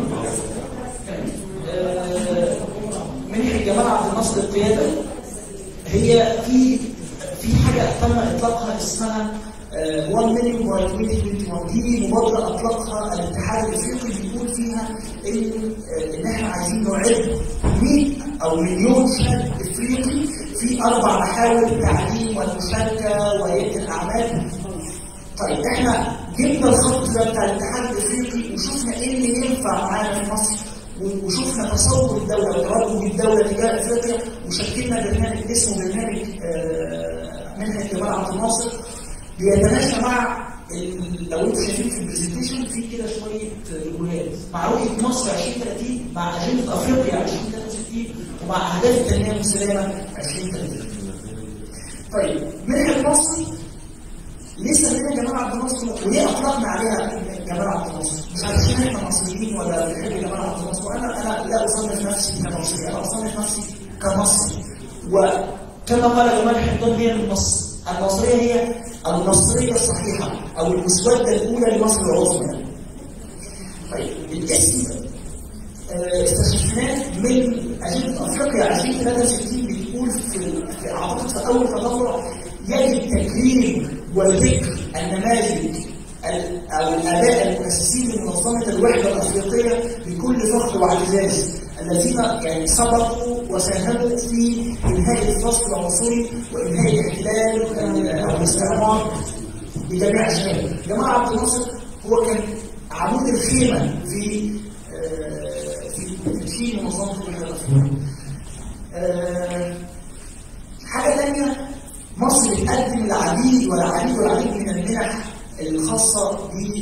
آه، منحه جمال عبد الناصر القياده هي في في حاجه تم اطلاقها اسمها 1 مليون باي 2021 دي مبادره اطلقها الاتحاد الافريقي بيقول فيها ان آه، ان احنا عايزين نعد 100 او مليون شاب افريقي في اربع محاور التعليم والمشاركه ورياده الاعمال طيب احنا جبنا الخط ده بتاع الاتحاد الافريقي وشفنا ايه اللي ينفع معانا في مصر و- وشفنا تصور الدوله وتوجه الدوله تجاه افريقيا وشكلنا برنامج اسمه برنامج آه، منهج جمال عبد الناصر بيتماشى مع ال- لو انتم شايفين في البرزنتيشن في كده شويه روايات مع رؤيه مصر 2030 مع اجنده افريقيا 2063 ومع اهداف التنميه المستدامه 2030 طيب منهج مصر لسه لنا جمال عبد الناصر وليه اطلقنا عليها جمال عبد الناصر؟ مش علشان احنا مصريين ولا بنحب جمال عبد الناصر وانا انا لا اصنف نفسي كمصري انا اصنف نفسي كمصري وكما قال جمال حمدان هي المصر المصريه هي المصريه الصحيحه او المسوده الاولى لمصر العظمى طيب الاسم آه، استشفيناه من أجندة أفريقيا 2063 بتقول في في أعتقد في أول تطلع يجب تكريم وذكر النماذج ال- أو الآباء المؤسسين لمنظمة الوحدة الأفريقية بكل فخر واعتزاز الذين يعني سبقوا وساهموا في إنهاء الفصل العنصري وإنهاء الاحتلال آه، أو الاستعمار بجميع أشكاله. جمال عبد الناصر هو كان عمود الخيمة في آه، في تدشين منظمة الوحدة الأفريقية. آه، حاجة تانية مصر بتقدم العديد والعديد والعديد من المنح الخاصة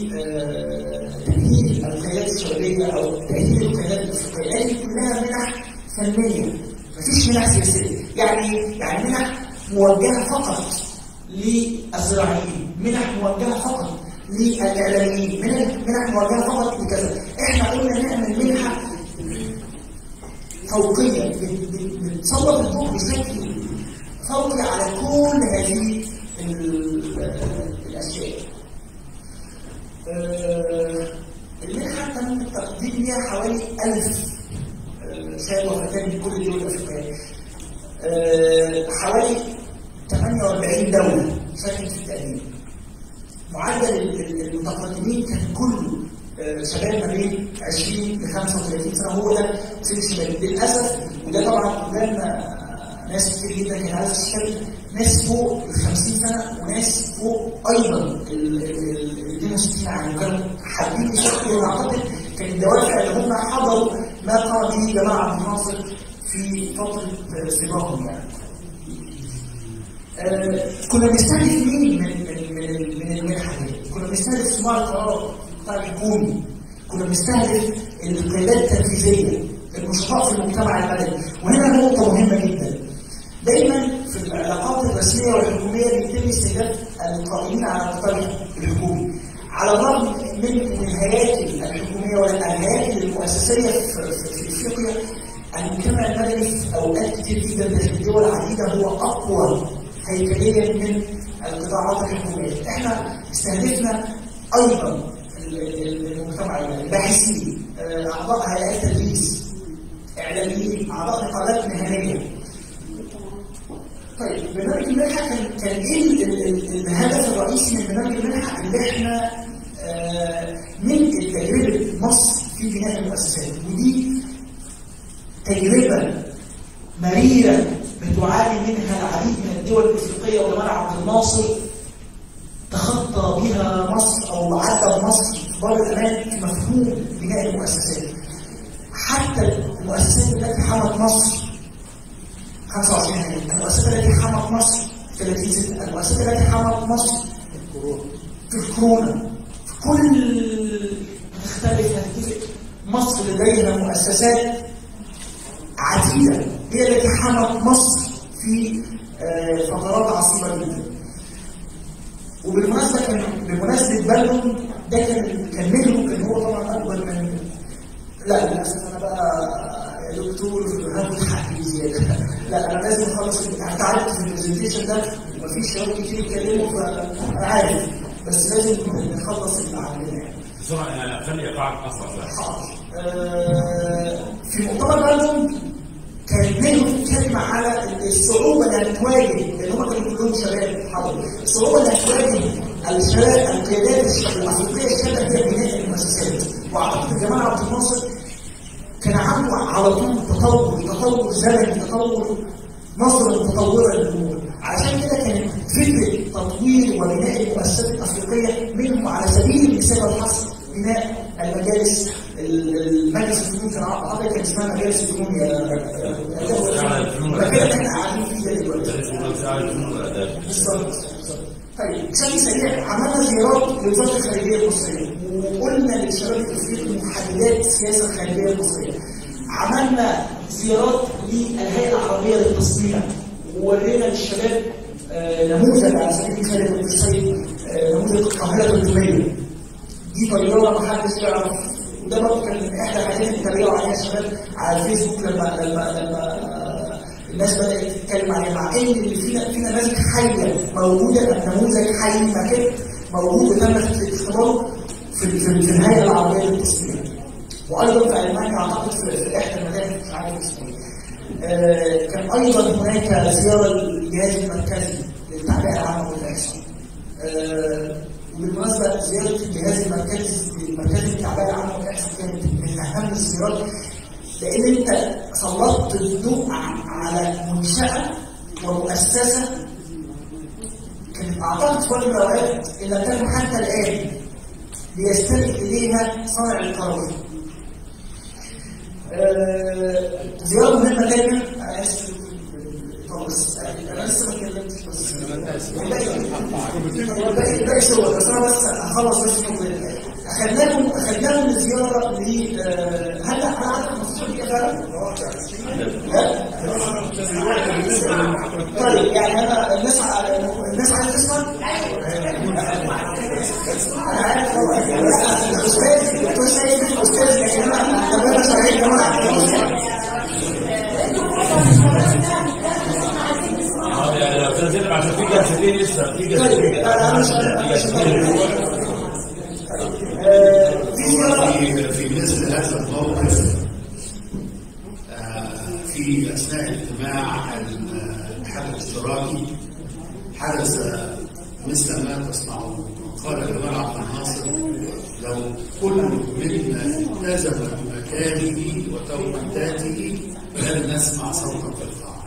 بتأهيل القيادات الشبابية أو تأهيل القيادات الأفريقية هذه كلها منح فنية مفيش منح سياسية يعني يعني منح موجهة فقط للزراعيين منح موجهة فقط للإعلاميين منح منح موجهة فقط لكذا احنا قلنا نعمل منحة فوقية بت- بت- بتسلط الضوء بشكل فوقي على كل هذه ال- الأشياء. آه، المنحة تم التقديم ليها حوالي 1000 آه، شاب وفتاة من كل الدول الأفريقية. آه، حوالي 48 دولة شاركت في التقديم. معدل ال- ال- المتقدمين كان كله آه، شباب ما بين 20 ل 35 سنه هو ده سن الشباب للاسف وده طبعا قدام آه، ناس كتير جدا كان عايز تشتغل ناس فوق ال 50 سنه وناس فوق ايضا ال ال- ال 62 عام وكانوا حابين يشتغلوا واعتقد كان الدوافع اللي هم حضروا ما قام به جمال عبد الناصر في فتره آه، سباقهم يعني. آه، كنا بنستهدف مين من من من من المنحه دي؟ كنا بنستهدف صناع القرار القطاع الحكومي كنا بنستهدف القيادات التنفيذيه النشطاء في المجتمع المدني وهنا نقطه مهمه جدا دايما في العلاقات الرسميه والحكوميه بيتم استهداف القائمين على القطاع الحكومي على الرغم من ان الهياكل الحكوميه والهياكل المؤسسيه في, في, في افريقيا المجتمع المدني في اوقات كتير جدا في دول عديده هو اقوى هيكليا من القطاعات الحكوميه احنا استهدفنا ايضا ال- ال- المجتمع المدني باحثين آه، اعضاء هيئات تدريس اعلاميين اعضاء نقابات مهنيه طيب برنامج المنحه كان كان ايه ال- ال- ال- الهدف الرئيسي من برنامج المنحه اللي احنا آه، من تجربه مصر في بناء المؤسسات ودي تجربه مريره بتعاني منها العديد من الدول الافريقيه وجمال عبد الناصر تخطى بها مصر او عدى مصر في بر الامان في مفهوم بناء المؤسسات حتى المؤسسات التي حمت مصر 25 يناير المؤسسات التي حمت مصر 30 6 المؤسسات التي حمت مصر في الكورونا في كل تختلف نتيجة مصر لديها مؤسسات عديدة هي التي حمت مصر في آه، فترات عصيبة جدا وبالمناسبة كان بمناسبة بلدهم ده كان كان منهم كان هو طبعا أكبر من لا للأسف أنا بقى يا دكتور هاخد حقي زيادة لا أنا لازم أخلص أنت عارف في البرزنتيشن ده مفيش شباب كتير يتكلموا فأنا عارف بس لازم نخلص اللي عندنا يعني بسرعه يعني خلي ايقاعك اسرع شويه حاضر. آه، في مؤتمر بلدهم كان منهم كلمة على الصعوبة اللي هتواجه اللي هم كانوا كلهم شباب حاضر الصعوبة اللي هتواجه الشباب القيادات الأفريقية الشابة في بناء المؤسسات وأعتقد جمال عبد الناصر كان عنده على طول تطور تطور زمني تطور نظرة متطورة للأمور عشان كده كانت فكرة تطوير وبناء المؤسسات الأفريقية منهم على سبيل المثال والحصر بناء المجالس المجلس الفنون كان عقد كان اسمها مجالس الفنون يا على الفنون المكان اللي احنا قاعدين فيه ده دلوقتي بالظبط بالظبط بالظبط. طيب بشكل سريع عملنا زيارات لوزاره الخارجيه المصريه وقلنا للشباب الافريقي محددات السياسه الخارجيه المصريه عملنا زيارات للهيئه العربيه للتصنيع وورينا للشباب آه، نموذج على سبيل المثال يا دكتور سيد آه، نموذج القاهره 300 دي طياره ما حدش يعرف وده برضه كان احدى الحاجات اللي اتريقوا عليها الشباب على الفيسبوك لما لما لما الناس بدات تتكلم عليها مع ان اللي فينا في نماذج حيه موجوده نموذج حي مكان موجود وتم اختباره في في في الهيئه العربيه للتصنيع وايضا في المانيا اعتقد في في احدى المدارس مش عارف اسمه ايه آه، كان ايضا هناك زياره للجهاز المركزي للتعبئه العامه والاحصاء آه، وبالمناسبه زياره الجهاز المركزي المركزي للتعبئه العامه والاحصاء كانت من اهم الزيارات لان انت سلطت الضوء على منشاه ومؤسسه كانت اعتقد في وقت من الاوقات ان لم تكن حتى الان ليستند اليها صانع القرار. آه، زياره مهمه تانية انا اسف طب بس انا لسه ما اتكلمتش بس باقي باقي باقي صور بس انا بس هخلص بس النقطة. اخذناهم اخذناهم لزياره ل آه، هل انا قعدت 15 دقيقه فعلا؟ طيب يعني انا الناس ع- الناس عايزه تسمع؟ انا عارف طبعا الاستاذ الدكتور سيد الاستاذ يا جماعه طب انا صحيح يا جماعه اه يعني لو تنزل عشان في جلستين لسه في طيب جلستين انا مش في جلستين آه، في زياره في في مثل هذا الموقف آه، في اثناء اجتماع الاتحاد الاشتراكي حدث مثل ما تسمعون قال جمال عبد الناصر لو كل منا التزم بمكانه وتوقيتاته لن نسمع صوتا في القاعه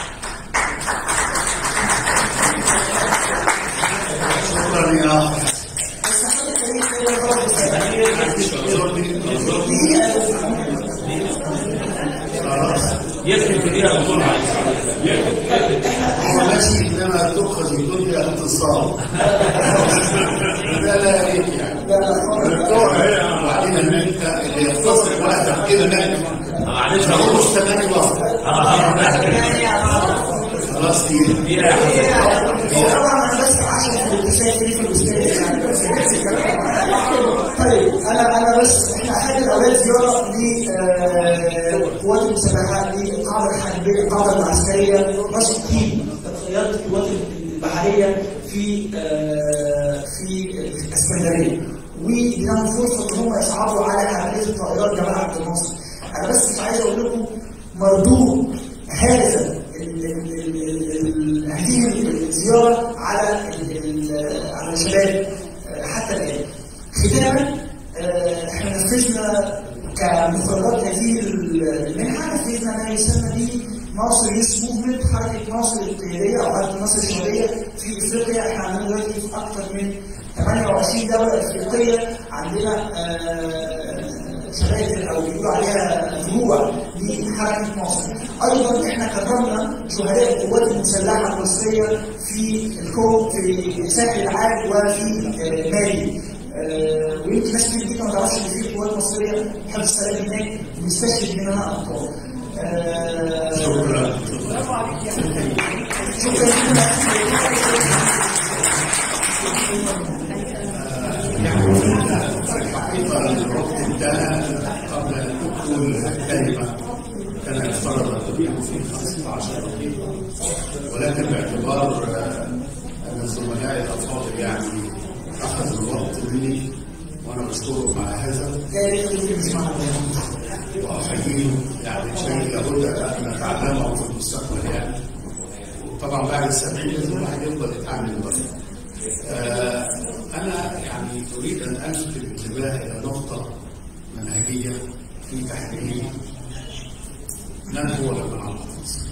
شكرا يا اخي بس حاجه كويسه خلاص يكتب كتير بسرعه هو ماشي انما تؤخذ الدنيا اتصال لا لا يا ريت يعني وبعدين ان انت اللي يختصر وقتك كده نجم معلش هو هقول مش تمام واحد خلاص دي طبعا انا بس عشان كنت شايف في الاستاذ يعني بس طيب انا انا بس احنا اخذنا الاولاد زياره لقوات المسلحه للقاعده الحربيه القاعده العسكريه نشط تيم تقنيات القوات البحريه في آه، في الاسكندريه واديناهم فرصه ان هم يصعدوا على عمليه الطائرات جمال عبد الناصر انا بس مش عايز اقول لكم مردود هذا ال- ال- ال- ال- هذه الزياره على ال- ال- على الشباب آه، حتى الان ختاما آه، احنا نفذنا كمخرجات هذه المنحه نفذنا ما يسمى به ناصر يوث موفمنت حركه ناصر القياديه او حركه ناصر الشعبيه في افريقيا احنا عندنا دلوقتي في اكثر من 28 دوله افريقيه عندنا آه، شباب او بيقولوا عليها فروع لحركه ناصر. ايضا احنا كرمنا شهداء القوات المسلحه المصريه في الكو في ساحل العاج وفي آه، مالي. آه، ويمكن ناس كتير جدا ما تعرفش ان في قوات مصريه حفظ السلام هناك بنستشهد منها ابطال. آه، شكرا شكرا جدا الحقيقه الوقت انتهى قبل ان اقول كلمه كان يفترض ان تكون في 15 دقيقه ولكن باعتبار آه، ان زملائي الافاضل يعني اخذوا الوقت مني وانا بشكرهم على هذا لا يخلي مش معنا واحييهم يعني شيء لابد ان نتعلمه في المستقبل يعني وطبعا بعد السبعين لازم الواحد يفضل يتعلم بس آه انا يعني اريد ان الفت الانتباه الى نقطه منهجيه في تحليل من هو جمال عبد الناصر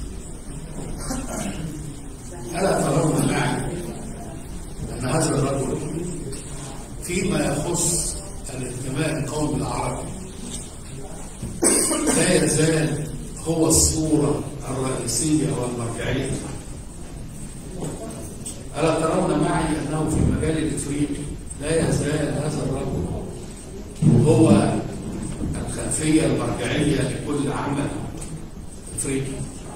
الا ترون معي ان هذا الرجل فيما يخص الانتماء القومي العربي يزال هو الصورة الرئيسية والمرجعية ألا ترون معي أنه في المجال الإفريقي لا يزال هذا الرجل هو الخلفية المرجعية لكل عمل إفريقي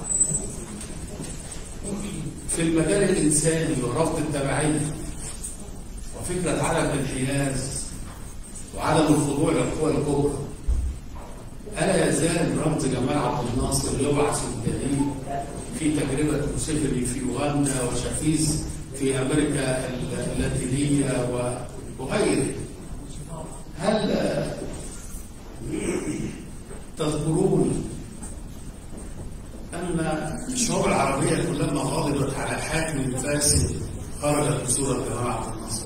في المجال الإنساني ورفض التبعية وفكرة عدم الانحياز وعدم الخضوع للقوى الكبرى ألا يزال رمز جمال عبد الناصر يبعث الجديد في تجربة موسيفري في أوغندا وشافيز في أمريكا اللاتينية و- وغيره هل آه، تذكرون أن الشعوب العربية كلما غضبت على حاكم فاسد خرجت بصورة جمال عبد الناصر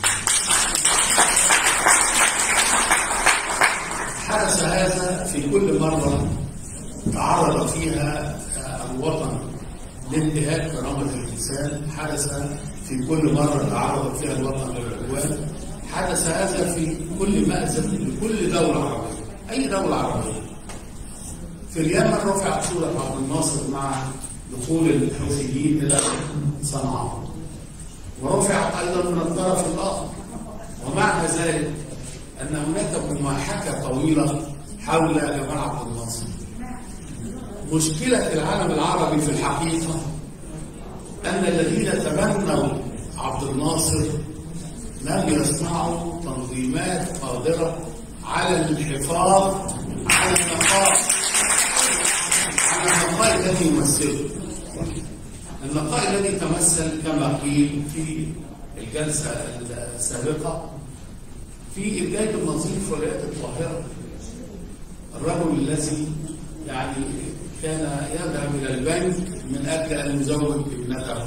حدث هذا في كل مرة تعرض فيها الوطن لانتهاك كرامة الإنسان حدث في كل مرة تعرض فيها الوطن للعدوان حدث هذا في كل مأزق لكل دولة عربية أي دولة عربية في اليمن رفعت صورة عبد الناصر مع دخول الحوثيين إلى صنعاء ورفعت أيضا من الطرف الآخر ومع ذلك أن هناك مماحكة طويلة حول جمال عبد الناصر مشكلة العالم العربي في الحقيقة أن الذين تبنوا عبد الناصر لم يصنعوا تنظيمات قادرة على الحفاظ على النقاء على النقاء الذي يمثله النقاء الذي تمثل كما قيل في الجلسة السابقة في إبداء النظيف ولاية القاهرة الرجل الذي يعني كان يذهب إلى البنك من أجل أن يزوج ابنته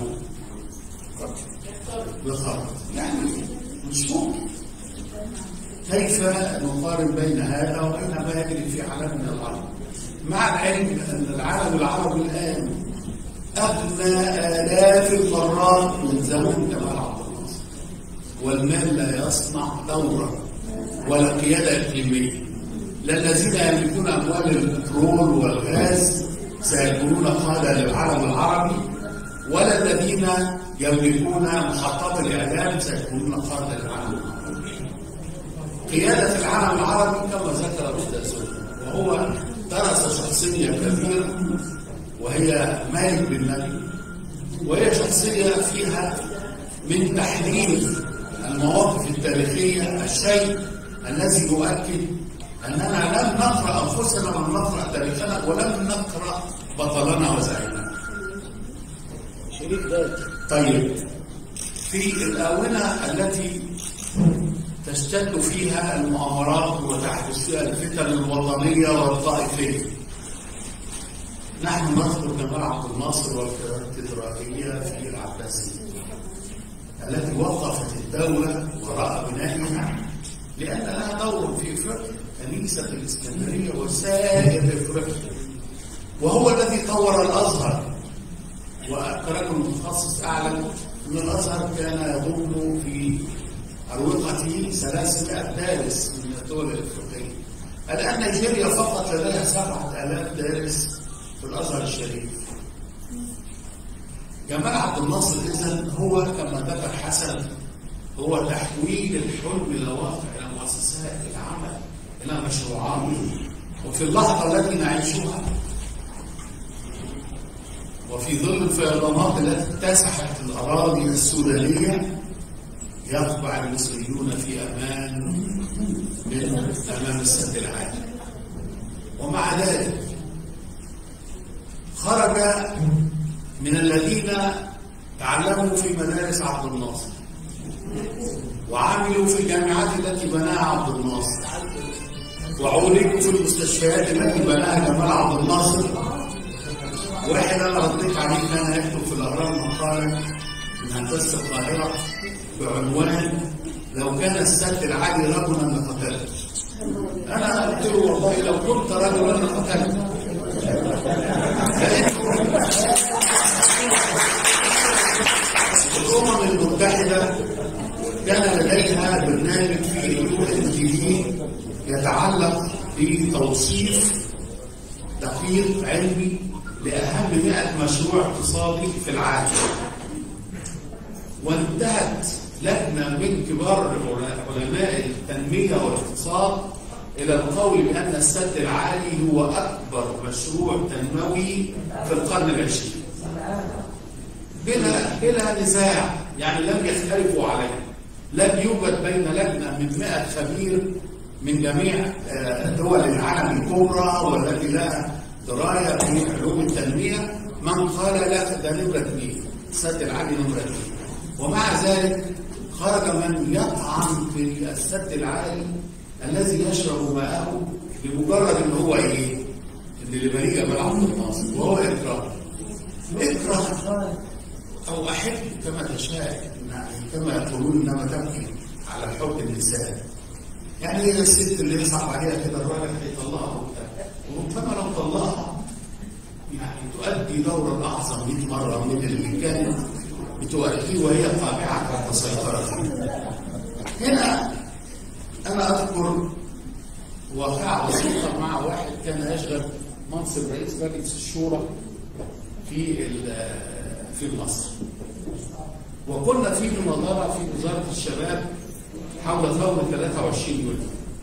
بخرج يعني مش ممكن كيف نقارن بين هذا وبين ما يجري في عالمنا العربي مع العلم أن العالم العربي الآن أغنى آلاف المرات من زمن جمال عبد الناصر والمال لا يصنع دورا ولا قيادة إقليمية لا الذين يملكون أموال البترول والغاز سيكونون قادة للعالم العربي ولا الذين يملكون محطات الإعلام سيكونون قادة للعالم العربي قيادة العالم العربي كما ذكر أستاذ وهو درس شخصية كبيرة وهي مالك بن نبي وهي شخصية فيها من تحليل المواقف التاريخية الشيء الذي يؤكد أننا لم نقرأ أنفسنا ولم نقرأ تاريخنا ولم نقرأ بطلنا وزعيمنا طيب في الآونة التي تشتد فيها المؤامرات وتحدث فيها الفتن الوطنية والطائفية نحن نذكر جمال عبد الناصر والكاتدرائية في العباسية التي وقفت الدولة وراء بنائها لأن لها دور في إفريقيا كنيسة الإسكندرية وسائر إفريقيا وهو الذي طور الأزهر وكرجل متخصص أعلم أن الأزهر كان يضم في أروقته 300 دارس من الدول الإفريقية الآن نيجيريا فقط لديها 7000 دارس في الأزهر الشريف جمال عبد الناصر إذن هو كما ذكر حسن هو تحويل الحلم إلى واقع إلى مؤسسات إلى عمل إلى مشروعات وفي اللحظة التي نعيشها وفي ظل الفيضانات التي اتسحت الأراضي السودانية يطبع المصريون في أمان من أمام السد العالي ومع ذلك خرج من الذين تعلموا في مدارس عبد الناصر وعملوا في الجامعات التي بناها عبد الناصر وعولجوا في المستشفيات التي بناها جمال عبد الناصر واحد انا رديت عليه كان يكتب في الاهرام مقاله من هندسه القاهره بعنوان لو كان السد العالي رجلا لقتلته انا قلت له والله لو كنت رجلا لقتلته الامم المتحده كان لديها برنامج في اليو ان تي في يتعلق بتوصيف تقرير علمي لأهم 100 مشروع اقتصادي في العالم وانتهت لجنة من كبار علماء التنمية والاقتصاد إلى القول بأن السد العالي هو أكبر مشروع تنموي في القرن العشرين بلا بلا نزاع يعني لم يختلفوا عليه لم يوجد بين لجنة من 100 خبير من جميع آه، دول العالم الكبرى والتي لها دراية في علوم التنمية من قال لا ده نمرة اثنين السد العالي نمرة اثنين ومع ذلك خرج من يطعن في السد العالي الذي يشرب ماءه بمجرد ان هو ايه؟ ان اللي بريء جمال عبد الناصر وهو اكراه اكره او احب كما تشاء يعني كما يقولون انما تبكي على حب النساء يعني هي الست اللي يصعب عليها كده الراجل هيطلقها وبتاع وربما لو طلقها يعني تؤدي دورا اعظم 100 مره من اللي كانت بتؤديه وهي طابعه تحت سيطرتها. هنا انا اذكر واقعه بسيطه مع واحد كان يشغل منصب رئيس مجلس الشورى في في مصر. وكنا في مناظره في وزاره الشباب حول ثوره 23 يوليو.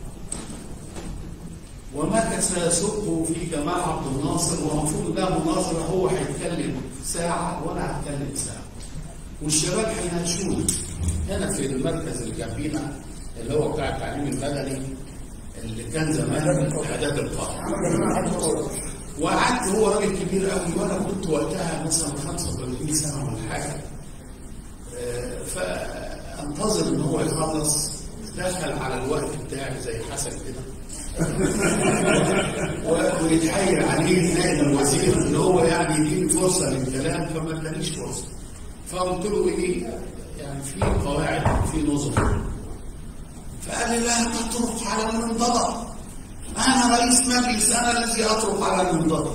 ومكث يسقه في جمال عبد الناصر ومفروض ده مناظره هو هيتكلم ساعه وانا هتكلم ساعه. والشباب هيناقشوني هنا في المركز اللي جنبينا اللي هو بتاع التعليم المدني اللي كان زمان اعداد القاهره. وقعدت هو راجل كبير قوي وانا كنت وقتها مثلا 35 سنه ولا حاجه. آه، فانتظر ان هو يخلص دخل على الوقت بتاعي زي حسن كده و- ويتحايل عليه نائب الوزير ان هو يعني يديني فرصه للكلام فما ادانيش فرصه فقلت له ايه يعني في قواعد وفي نظم فقال لي لا تطرق على المنضدة انا رئيس مجلس انا الذي اطرق على المنضدة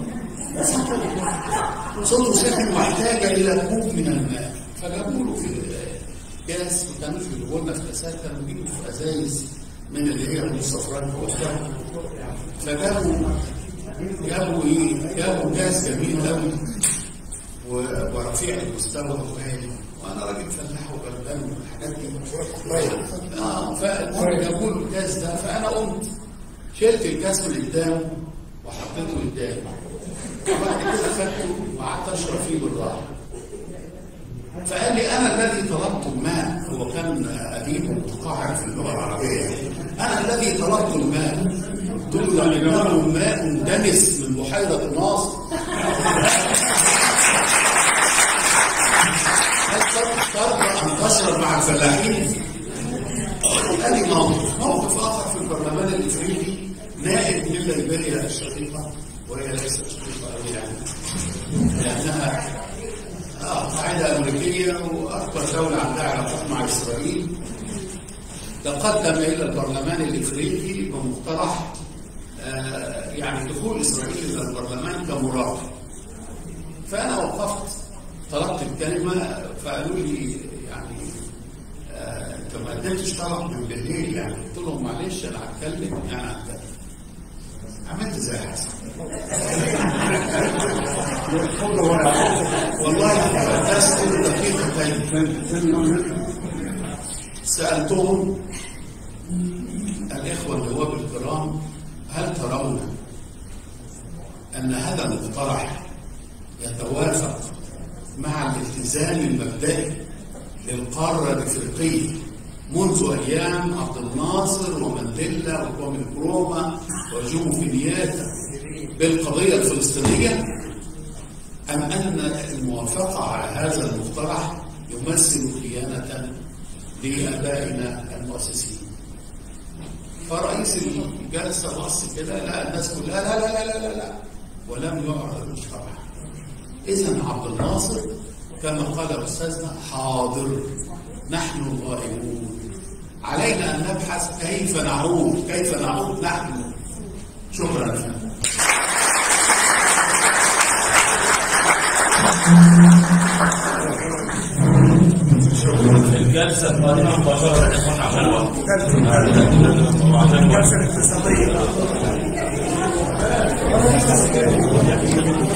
صوته ساكن واحتاج الى كوب من الماء فجابوا له في كاس ما كانوش بيجيبوا لنا في كاسات كانوا بيجيبوا في ازايز من اللي هي الصفران وقتها فجابوا جابوا ايه؟ جابوا كاس جميل قوي و- ورفيع المستوى وغالي وانا راجل فلاح وغلبان والحاجات دي اه فالمهم جابوا له الكاس ده فانا قمت شلت الكاس من قدامه وحطيته قدامي وبعد كده خدته وقعدت اشرب فيه بالراحه فقال لي انا الذي طلبت الماء هو كان اديب متقاعد في اللغه العربيه انا الذي طلبت الماء قلت له انه ماء دنس من بحيره ناصر هل ترضى ان تشرب مع الفلاحين؟ ادي موقف، موقف اخر في البرلمان الافريقي نائب من ليبيريا الشقيقه وهي ليست شقيقه قوي يعني لانها اه قاعده امريكيه واكبر دوله عندها علاقات مع اسرائيل تقدم الى البرلمان الافريقي بمقترح آه يعني دخول اسرائيل الى البرلمان كمراقب فانا وقفت طلبت الكلمه فقالوا لي يعني آه، انت ما قدمتش طلب من بالليل يعني قلت لهم معلش انا هتكلم يعني هتكلم عملت زي حسن والله درست دقيقتين سالتهم الاخوه النواب الكرام هل ترون ان هذا المقترح يتوافق مع الالتزام المبدئي للقاره الافريقيه منذ ايام عبد الناصر ومانديلا وكوامي نكروما وجومو كينياتا بالقضيه الفلسطينيه ام ان الموافقه على هذا المقترح يمثل خيانه لابائنا المؤسسين فرئيس الجلسه بص كده لا الناس كلها لا لا لا لا لا, لا. ولم يعرض المقترح اذا عبد الناصر كما قال استاذنا حاضر نحن الغائبون علينا ان نبحث كيف نعود كيف نعود نحن شكرا يا فندم الجلسه القادمه مباشره نكون عشان الوقت عشان الوقت الاقتصاديه السلام